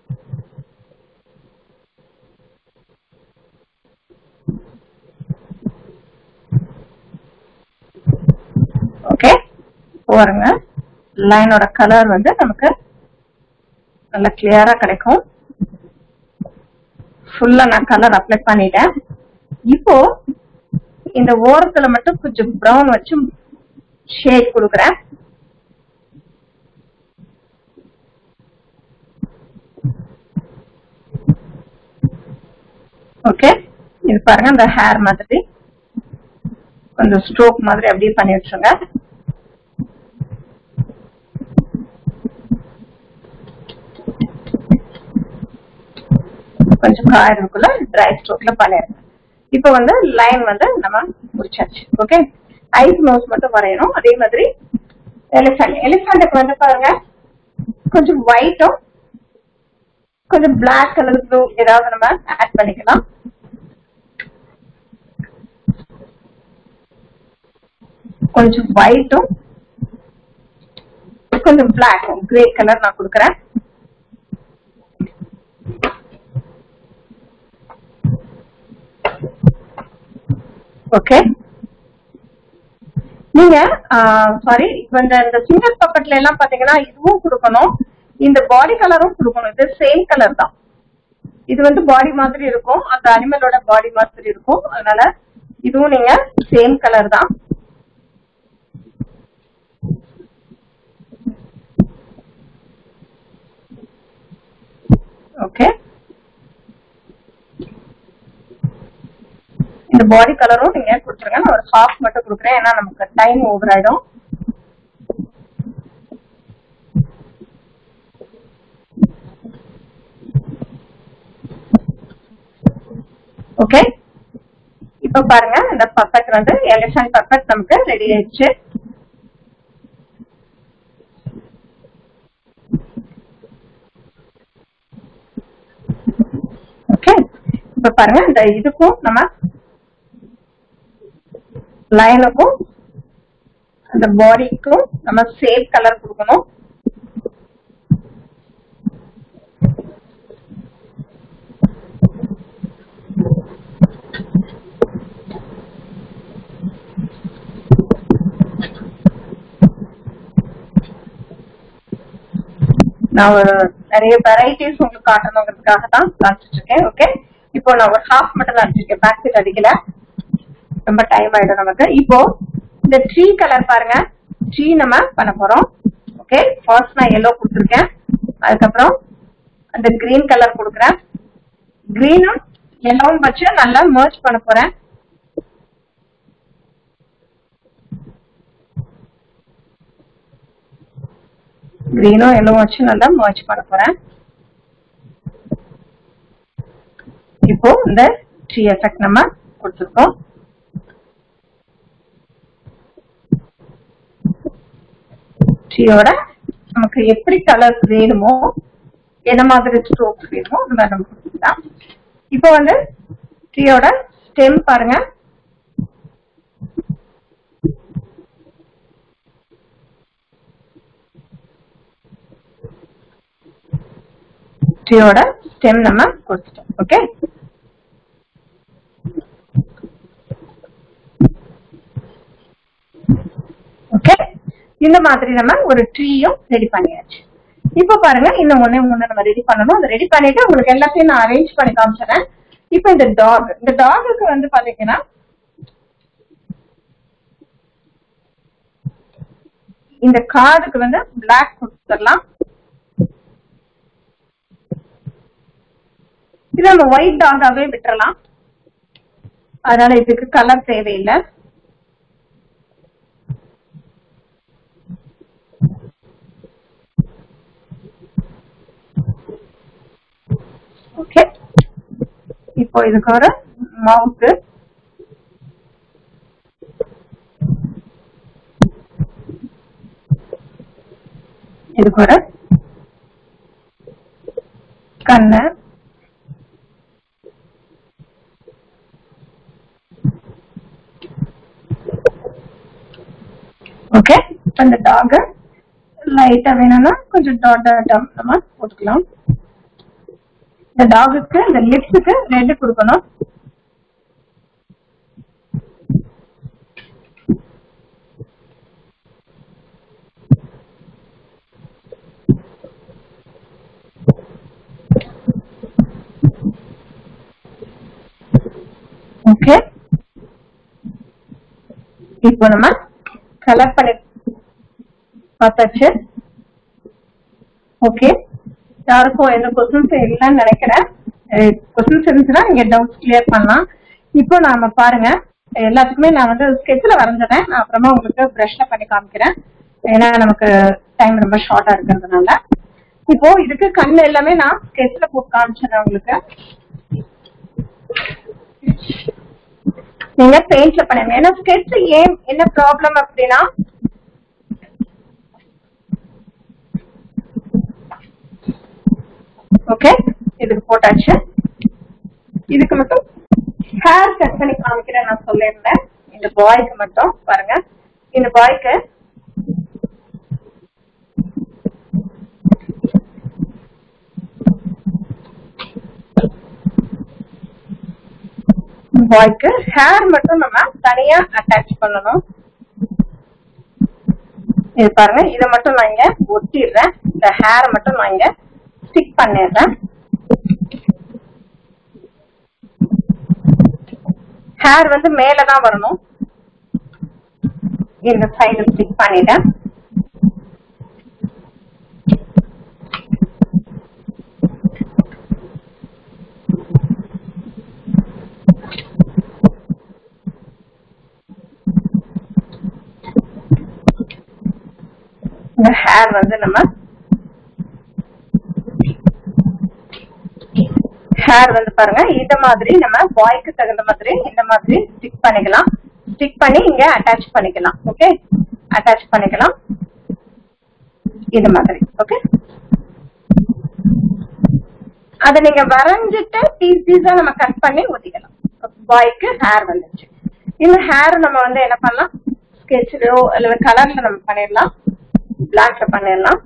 ஓகே பாருங்க லைனோட கலர் வந்து நமக்கு நல்ல கிளியரா கிடைக்கும் ஃபுல்லா நான் கலர் அப்ளை பண்ணிட்டேன் இப்போ இந்த ஓரத்துல மட்டும் கொஞ்சம் ப்ரௌன் வச்சு ஷேட் கொடுக்குறேன் ஓகே இது பாருங்க இந்த ஹேர் மாதிரி கொஞ்சம் ஸ்ட்ரோக் மாதிரி அப்படியே பண்ணி வச்சுருங்க கொஞ்சம் காயறதுக்குள்ள ட்ரை ஸ்ட்ரோக்ல பண்ணிருங்க இப்போ வந்து லைன் வந்து நம்ம முடிச்சாச்சு ஓகே ஐஸ் நோஸ் மட்டும் வரையணும் அதே மாதிரி எலிஃபண்ட் எலிஃபண்ட்டுக்கு வந்து பாருங்க கொஞ்சம் ஒயிட்டும் கொஞ்சம் பிளாக் கலர் ப்ளூ ஏதாவது நம்ம ஆட் பண்ணிக்கலாம் கொஞ்சம் ஒயிட்டும் கொஞ்சம் பிளாக்கும் கிரே கலர் நான் கொடுக்குறேன் ஓகே நீங்க சாரி இப்ப இந்த இந்த சிங்கிள் பக்கெட்ல எல்லாம் பாத்தீங்கன்னா இதுவும் கொடுக்கணும் இந்த பாடி கலரும் கொடுக்கணும் இது சேம் கலர் தான் இது வந்து பாடி மாதிரி இருக்கும் அந்த அனிமலோட பாடி மாதிரி இருக்கும் அதனால இதுவும் நீங்க சேம் கலர் தான் ஓகே இந்த பாடி கலரும் நீங்க கொடுத்துருங்க நான் ஒரு ஹாஃப் மட்டும் கொடுக்குறேன் ஏன்னா நமக்கு டைம் ஓவர் ஆயிடும் ஓகே இப்ப பாருங்க இந்த பர்ஃபெக்ட் வந்து எலிஃபண்ட் பர்ஃபெக்ட் நமக்கு ரெடி ஆயிடுச்சு ஓகே இப்ப பாருங்க இந்த இதுக்கும் நம்ம லைனுக்கும் அந்த பாடிக்கும் நம்ம சேம் கலர் கொடுக்கணும் நான் ஒரு நிறைய வெரைட்டிஸ் உங்களுக்கு காட்டணுங்கிறதுக்காக தான் காமிச்சிட்டு இருக்கேன் ஓகே இப்போ நான் ஒரு ஹாஃப் மட்டும் தான் அடிச்சிருக்கேன் பேக் சைட் அடிக்கல ரொம்ப டைம் ஆயிடும் நமக்கு இப்போ இந்த ட்ரீ கலர் பாருங்க ட்ரீ நம்ம பண்ண போறோம் ஓகே ஃபர்ஸ்ட் நான் எல்லோ கொடுத்துருக்கேன் அதுக்கப்புறம் அந்த கிரீன் கலர் கொடுக்குறேன் கிரீனும் எல்லோவும் வச்சு நல்லா மர்ச் பண்ண போறேன் கிரீனும் எல்லோவும் வச்சு நல்லா மர்ச் பண்ண போறேன் இப்போ இந்த ட்ரீ எஃபெக்ட் நம்ம கொடுத்துருக்கோம் ட்ரீயோட நமக்கு எப்படி கலர் வேணுமோ என்ன மாதிரி ஸ்ட்ரோக்ஸ் வேணுமோ அந்த மாதிரி நம்ம கொடுத்துக்கலாம் இப்போ வந்து ட்ரீயோட ஸ்டெம் பாருங்க ட்ரீயோட ஸ்டெம் நம்ம கொடுத்துட்டோம் ஓகே ஓகே இந்த மாதிரி நம்ம ஒரு ட்ரீயும் ரெடி பண்ணியாச்சு இப்போ பாருங்க இன்னும் ஒண்ணே ஒண்ணு நம்ம ரெடி பண்ணணும் அதை ரெடி பண்ணிட்டு உங்களுக்கு எல்லாத்தையும் நான் அரேஞ்ச் பண்ணி காமிச்சிடறேன் இப்போ இந்த டாக் இந்த டாகுக்கு வந்து பாத்தீங்கன்னா இந்த கார்டுக்கு வந்து பிளாக் கொடுத்துடலாம் இது நம்ம ஒயிட் டாகாவே விட்டுறலாம் அதனால இதுக்கு கலர் தேவையில்லை ஓகே இப்போ இதுக்கு ஒரு மவுத்து இதுக்கு ஒரு கண்ணு ஓகே இப்போ இந்த டாக லைட்டா வேணும்னா கொஞ்சம் டாட் டாட் நம்ம போட்டுக்கலாம் இந்த டாகுக்கு இந்த லிப்ஸுக்கு ரெட் கொடுக்கணும் ஓகே இப்போ நம்ம கலர் பண்ணி பார்த்தாச்சு ஓகே யாருக்கும் எந்த கொஸ்டின்ஸ் இல்லைன்னு நினைக்கிறேன் கொஸ்டின்ஸ் இருந்துச்சுன்னா நீங்க டவுட்ஸ் கிளியர் பண்ணலாம் இப்போ நாம பாருங்க எல்லாத்துக்குமே நான் வந்து ஸ்கெட்ச்ல வரைஞ்சிட்டேன் நான் அப்புறமா உங்களுக்கு ப்ரஷ்ல பண்ணி காமிக்கிறேன் ஏன்னா நமக்கு டைம் ரொம்ப ஷார்ட்டா இருக்கிறதுனால இப்போ இதுக்கு கண்ணு எல்லாமே நான் ஸ்கெட்ச்ல போட்டு காமிச்சிடுறேன் உங்களுக்கு நீங்க பெயிண்ட்ல பண்ணுங்க ஏன்னா ஸ்கெட்ச் ஏன் என்ன ப்ராப்ளம் அப்படின்னா ஓகே இதுக்கு போட்டாச்சு இதுக்கு மட்டும் ஹேர் கட் பண்ணி காமிக்கிறேன் நான் சொல்லியிருந்தேன் இந்த பாய்க்கு மட்டும் பாருங்க இந்த பாய்க்கு பாய்க்கு ஹேர் மட்டும் நம்ம தனியா அட்டாச் பண்ணணும் இது பாருங்க இதை மட்டும் நான் இங்க ஒட்டிடுறேன் இந்த ஹேர் மட்டும் நான் இங்க ஸ்டிக் பண்ணிடுறேன் ஹேர் வந்து மேலதான் வரணும் இந்த சைடு ஸ்டிக் பண்ணிட்டேன் இந்த ஹேர் வந்து நம்ம ஹேர் வந்து பாருங்க இந்த மாதிரி நம்ம பாய்க்கு தகுந்த மாதிரி இந்த மாதிரி ஸ்டிக் பண்ணிக்கலாம் ஸ்டிக் பண்ணி இங்க அட்டாச் பண்ணிக்கலாம் ஓகே அட்டாச் பண்ணிக்கலாம் இது மாதிரி ஓகே அத நீங்க வரைஞ்சிட்டு பீஸ் பீஸா நம்ம கட் பண்ணி ஊத்திக்கலாம் பாய்க்கு ஹேர் வந்துச்சு இந்த ஹேர் நம்ம வந்து என்ன பண்ணலாம் ஸ்கெட்ச்லயோ அல்லது கலர்ல நம்ம பண்ணிடலாம் பிளாக்ல பண்ணிடலாம்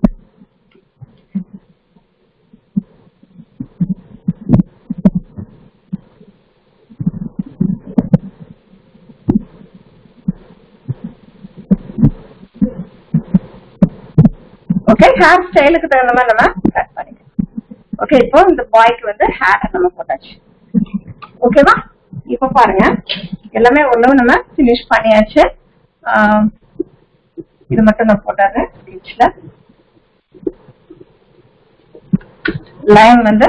ஓகே ஹேர் ஸ்டைலுக்கு தகுந்த மாதிரி நம்ம கட் பண்ணிக்கலாம் ஓகே இப்போ இந்த பாய்க்கு வந்து ஹேர் நம்ம போட்டாச்சு ஓகேவா இப்போ பாருங்க எல்லாமே ஓரளவு நம்ம ஃபினிஷ் பண்ணியாச்சு ஆஹ் இது மட்டும் நான் போட்டுறேன் ஸ்கெட்ச்ல லைன் வந்து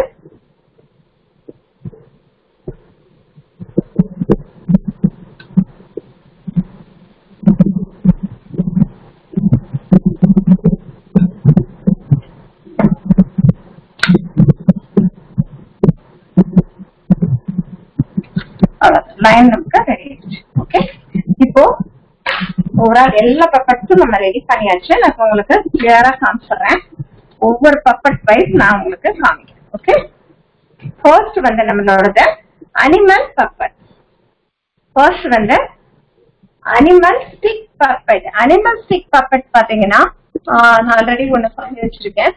லைன் நமக்கு ரெடி ஆயிடுச்சு ஓகே இப்போ ஓவரால் எல்லா பப்பட்ஸும் நம்ம ரெடி பண்ணியாச்சு நான் உங்களுக்கு கிளியரா காமிச்சிடுறேன் ஒவ்வொரு பப்பட் வைஸ் நான் உங்களுக்கு காமிக்கிறேன் ஓகே ஃபர்ஸ்ட் வந்து நம்மளோடது அனிமல் பப்பட் ஃபர்ஸ்ட் வந்து animal stick puppet animal stick puppet பாத்தீங்கன்னா ஆஹ் நான் ஆல்ரெடி ஒண்ணு பண்ணி வச்சிருக்கேன்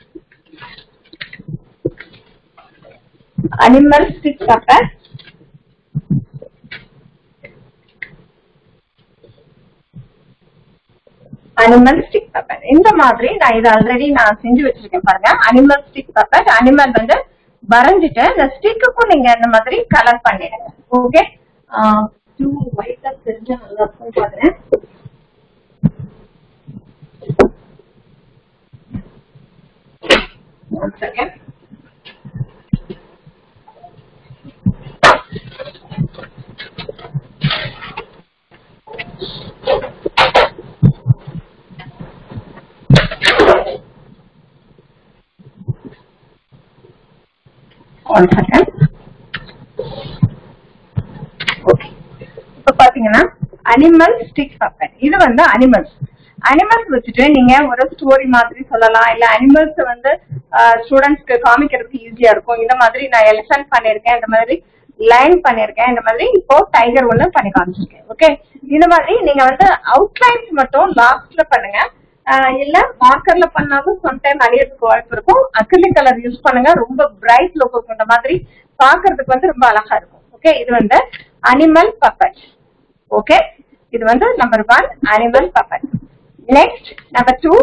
animal stick puppet animal stick puppet இந்த மாதிரி நான் இது ஆல்ரெடி நான் செஞ்சு வச்சிருக்கேன் பாருங்க அனிமல் ஸ்டிக் பப்பர் அனிமல் வந்து வரைஞ்சிட்டு இந்த ஸ்டிக்குக்கும் நீங்க இந்த மாதிரி கலர் பண்ணிடுங்க ஓகே ஒயிட்டா தெரிஞ்சா நல்லா இருக்கும் பாக்குறேன் One second. One second. Okay. இப்ப பாத்தீங்கன்னா அனிமல் ஸ்டிக் பப்பட் இது வந்து அனிமல்ஸ் அனிமல்ஸ் வச்சுட்டு நீங்க ஒரு ஸ்டோரி மாதிரி சொல்லலாம் இல்ல அனிமல்ஸ் வந்து ஸ்டூடெண்ட்ஸ்க்கு காமிக்கிறதுக்கு ஈஸியா இருக்கும் இந்த மாதிரி நான் எலிஃபென்ட் பண்ணிருக்கேன் இந்த மாதிரி லைன் பண்ணிருக்கேன் இந்த மாதிரி இப்போ டைகர் ஒண்ணு பண்ணி காமிச்சிருக்கேன் ஓகே இந்த மாதிரி நீங்க வந்து அவுட்லைன்ஸ் மட்டும் லாஸ்ட்ல பண்ணுங்க ஆஹ் இல்ல மார்க்கர்ல பண்ணாலும் சம்டைம் அழியறதுக்கு வாய்ப்பு இருக்கும் அக்ரிலிக் கலர் யூஸ் பண்ணுங்க ரொம்ப பிரைட் லுக் இருக்கும் இந்த மாதிரி பாக்குறதுக்கு வந்து ரொம்ப அழகா இருக்கும் ஓகே இது வந்து அனிமல் பப்பட் ஓகே இது வந்து number one animal puppet next number two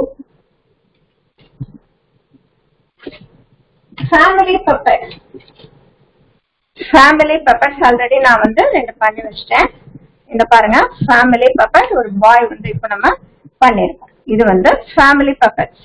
family puppet family puppets already நான் வந்து ரெண்டு பண்ணி வச்சிட்டேன் இந்த பாருங்க ஃபேமிலி பப்பட் ஒரு பாய் வந்து இப்போ நம்ம பண்ணிருக்கோம் இது வந்து ஃபேமிலி பப்பட்ஸ்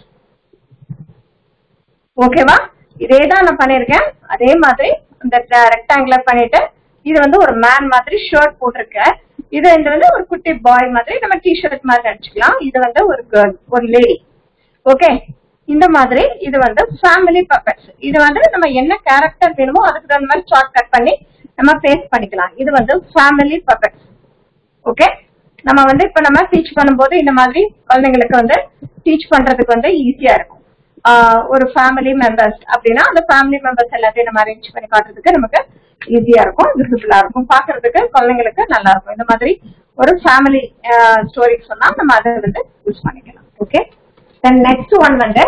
ஓகேவா இதே தான் நான் பண்ணிருக்கேன் அதே மாதிரி இந்த ரெக்டாங்குலர் பண்ணிட்டு இது வந்து ஒரு மேன் மாதிரி ஷர்ட் போட்டிருக்கேன் இது இந்த வந்து ஒரு குட்டி பாய் மாதிரி நம்ம டிஷர்ட் மாதிரி நினைச்சுக்கலாம் இது வந்து ஒரு கேர்ள் ஒரு லேடி ஓகே இந்த மாதிரி இது வந்து ஃபேமிலி பப்பட்ஸ் இது வந்து நம்ம என்ன கேரக்டர் வேணுமோ அதுக்கு தகுந்த மாதிரி ஷார்ட் கட் பண்ணி நம்ம பேஸ்ட் பண்ணிக்கலாம் இது வந்து ஃபேமிலி பப்பட்ஸ் ஓகே நம்ம வந்து இப்ப நம்ம டீச் பண்ணும்போது இந்த மாதிரி குழந்தைங்களுக்கு வந்து டீச் பண்றதுக்கு வந்து ஈஸியா இருக்கும் ஆஹ் ஒரு ஃபேமிலி மெம்பர்ஸ் அப்படின்னா அந்த ஃபேமிலி மெம்பர்ஸ் எல்லாத்தையும் நம்ம அரேஞ்ச் பண்ணி காட்டுறதுக்கு நமக்கு ஈஸியா இருக்கும் விசிபிளா இருக்கும் பாக்குறதுக்கு குழந்தைங்களுக்கு நல்லா இருக்கும் இந்த மாதிரி ஒரு ஃபேமிலி ஸ்டோரி சொன்னா நம்ம அதை வந்து யூஸ் பண்ணிக்கலாம் ஓகே தென் நெக்ஸ்ட் ஒன் வந்து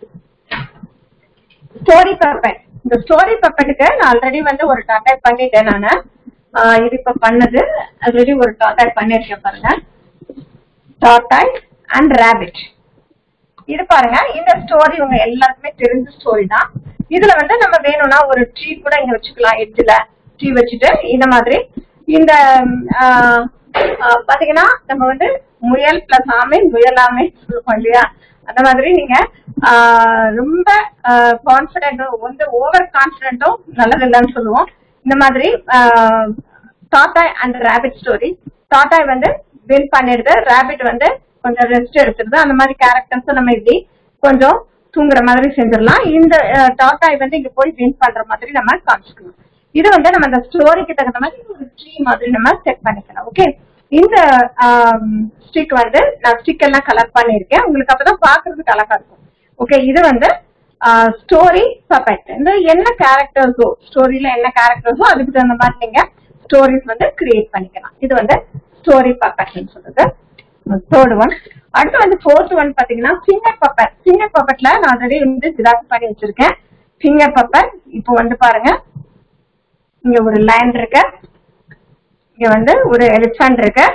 ஸ்டோரி பப்பட் இந்த ஸ்டோரி பப்பட்டுக்கு நான் ஆல்ரெடி வந்து ஒரு டாட்டா பண்ணிட்டேன் நானு ஆஹ் இது இப்ப பண்ணது ஆல்ரெடி ஒரு டாட்டாய் பண்ணிருக்கேன் பாருங்க டாட்டாய் அண்ட் ரேபிட் இது பாருங்க இந்த ஸ்டோரி உங்க எல்லாருக்குமே தெரிஞ்ச ஸ்டோரி தான் இதுல வந்து நம்ம வேணும்னா ஒரு ட்ரீ கூட இங்க வச்சுக்கலாம் எட்ஜ்ல ட்ரீ வச்சுட்டு இந்த மாதிரி இந்த ஆஹ், ஆஹ், பாத்தீங்கன்னா நம்ம வந்து முயல் பிளஸ் ஆமை முயலாமை சொல்லுவோம் இல்லையா அந்த மாதிரி நீங்க ஆஹ், ரொம்ப கான்பிடென்ட்டும் வந்து ஓவர் கான்பிடென்ட்டும் நல்லது இல்லைன்னு சொல்லுவோம் இந்த மாதிரி டாட்டாய் அண்ட் ரேபிட் ஸ்டோரி டாட்டாய் வந்து வின் பண்ணிடுது ரேபிட் வந்து கொஞ்சம் ரெஸ்ட் எடுத்துருது அந்த மாதிரி கேரக்டர்ஸ் நம்ம இப்படி கொஞ்சம் தூங்குற மாதிரி செஞ்சிடலாம் இந்த டாட்டாய் வந்து இங்க போய் வின் பண்ற மாதிரி நம்ம காமிச்சுக்கணும் இது வந்து நம்ம இந்த ஸ்டோரிக்கு தகுந்த மாதிரி ஒரு ட்ரீ மாதிரி நம்ம செட் பண்ணிக்கலாம் ஓகே இந்த ஸ்டிக் வந்து நான் ஸ்டிக் எல்லாம் கலர் பண்ணியிருக்கேன் உங்களுக்கு அப்பதான் பாக்குறதுக்கு அழகா இருக்கும் ஓகே இது வந்து ஸ்டோரி பப்பட் இந்த என்ன கேரக்டர்ஸோ ஸ்டோரியில என்ன கேரக்டர்ஸோ அதுக்கு தகுந்த மாதிரி நீங்க ஸ்டோரிஸ் வந்து கிரியேட் பண்ணிக்கலாம் இது வந்து ஸ்டோரி பப்பட்னு சொல்றது தேர்ட் ஒன் அடுத்து வந்து ஃபோர்த் ஒன் பாத்தீங்கன்னா ஃபிங்கர் பப்பட் ஃபிங்கர் பப்பட்ல நான் ஆல்ரெடி வந்து ஜிராக்ஸ் பண்ணி வச்சிருக்கேன் ஃபிங்கர் பப்பட் இப்போ வந்து பாருங்க இங்க ஒரு லைன் இருக்கு இங்க வந்து ஒரு எலிஃபண்ட் இருக்கு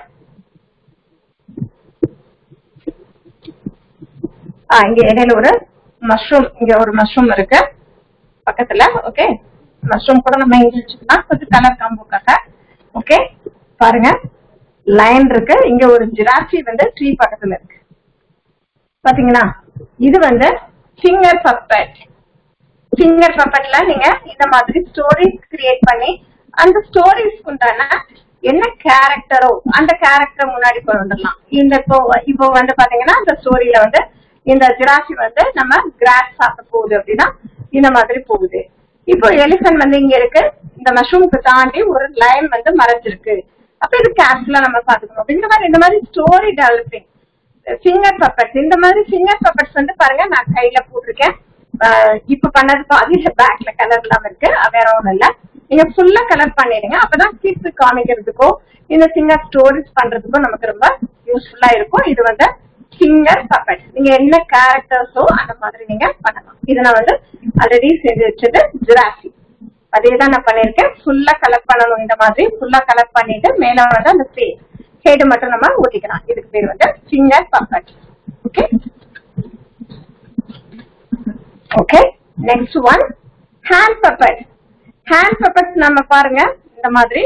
ஆ இங்க இடையில ஒரு மஷ்ரூம் இங்க ஒரு மஷ்ரூம் இருக்கு பக்கத்துல ஓகே மஷ்ரூம் கூட நம்ம இங்க வச்சுக்கலாம் கொஞ்சம் கலர் காம்போக்காக ஓகே பாருங்க லைன் இருக்கு இங்க ஒரு ஜிராஃபி வந்து ட்ரீ பக்கத்துல இருக்கு பாத்தீங்களா இது வந்து ஃபிங்கர் பப்பட் ஃபிங்கர் பப்பட்ல நீங்க இந்த மாதிரி ஸ்டோரிஸ் கிரியேட் பண்ணி அந்த ஸ்டோரிஸ்க்கு உண்டான என்ன கேரக்டரோ அந்த கேரக்டர் முன்னாடி கொண்டு வந்துடலாம் இந்த இப்போ இப்போ வந்து பாத்தீங்கன்னா இந்த ஸ்டோரியில வந்து இந்த ஜிராஃபி வந்து நம்ம கிராஸ் சாப்பிட போகுது அப்படின்னா இந்த மாதிரி போகுது இப்போ எலிஃபன்ட் வந்து இங்க இருக்கு இந்த மஷ்ரூமுக்கு தாண்டி ஒரு லைன் வந்து மறைஞ்சிருக்கு அப்ப இது கேப்ஸ்ல நம்ம பாத்துக்கணும் இந்த மாதிரி இந்த மாதிரி ஸ்டோரி டெவலப்பிங் ஃபிங்கர் பப்பட்ஸ் இந்த மாதிரி ஃபிங்கர் பப்பட்ஸ் வந்து பாருங்க நான் கையில போட்டிருக்கேன் ஆஹ் இப்ப பண்ணது பாதி பேக்ல கலர் இல்லாம இருக்கு அது வேற ஒண்ணும் இல்ல நீங்க ஃபுல்லா கலர் பண்ணிடுங்க அப்பதான் கிட்ஸ் காமிக்கிறதுக்கோ இந்த ஃபிங்கர் ஸ்டோரிஸ் பண்றதுக்கோ நமக்கு ரொம்ப யூஸ்ஃபுல்லா இருக்கும் இது வந்து ஃபிங்கர் பப்பட் நீங்க என்ன கேரக்டர்ஸோ அந்த மாதிரி நீங்க பண்ணலாம் இது நான் வந்து ஆல்ரெடி செஞ்சு வச்சது ஜிராஃபி அதே தான் நான் பண்ணிருக்கேன் ஃபுல்லா கலர் பண்ணணும் இந்த மாதிரி ஃபுல்லா கலர் பண்ணிட்டு மேல வந்து அந்த ஃபேஸ் ஹெட் மட்டும் நம்ம ஊத்திக்கலாம் இதுக்கு பேர் வந்து finger puppet okay okay next one hand puppet hand puppets நம்ம பாருங்க இந்த மாதிரி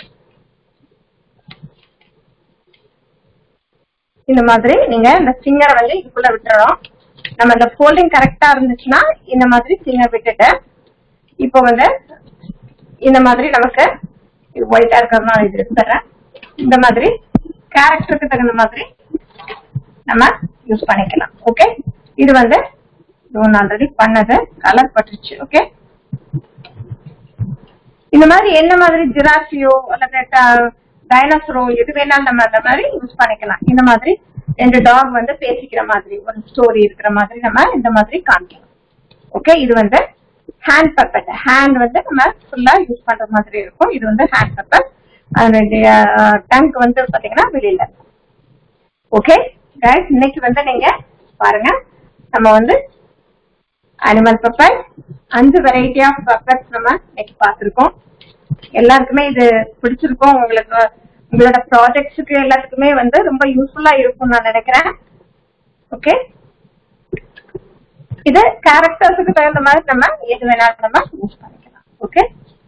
இந்த மாதிரி நீங்க இந்த ஃபிங்கரை வந்து இதுக்குள்ள விட்டுறோம் நம்ம இந்த ஃபோல்டிங் கரெக்டா இருந்துச்சுன்னா இந்த மாதிரி ஃபிங்கர் விட்டுட்டு இப்போ வந்து இந்த மாதிரி நமக்கு இது ஒயிட்டா இருக்கிறதுனால இது எடுத்துறேன் இந்த மாதிரி கேரக்டருக்கு தகுந்த மாதிரி நம்ம யூஸ் பண்ணிக்கலாம் ஓகே இது வந்து இது ஆல்ரெடி பண்ணது கலர் பட்டுருச்சு ஓகே இந்த மாதிரி என்ன மாதிரி ஜிராஃபியோ அல்லது டைனோசரோ எது வேணாலும் நம்ம அந்த மாதிரி யூஸ் பண்ணிக்கலாம் இந்த மாதிரி ரெண்டு டாக் வந்து பேசிக்கிற மாதிரி ஒரு ஸ்டோரி இருக்கிற மாதிரி நம்ம இந்த மாதிரி காமிக்கலாம் ஓகே இது வந்து ஹேண்ட் பப்பட் ஹேண்ட் வந்து நம்ம ஃபுல்லா யூஸ் பண்ற மாதிரி இருக்கும் இது வந்து ஹேண்ட் பப்பட் அதனுடைய டங்க் வந்து பாத்தீங்கன்னா வெளியில இருக்கும் ஓகே கைஸ் இன்னைக்கு வந்து நீங்க பாருங்க நம்ம வந்து அனிமல் பப்பட் அஞ்சு வெரைட்டி ஆஃப் பப்பட்ஸ் நம்ம இன்னைக்கு பார்த்திருக்கோம் எல்லாருக்குமே இது பிடிச்சிருக்கும் உங்களுக்கு உங்களோட ப்ராஜெக்ட்ஸுக்கு எல்லாத்துக்குமே வந்து ரொம்ப யூஸ்ஃபுல்லா இருக்கும்னு நான் நினைக்கிறேன் ஓகே இது கேரக்டர்ஸுக்கு தகுந்த மாதிரி நம்ம எது வேணாலும் நம்ம யூஸ் பண்ணிக்கலாம் ஓகே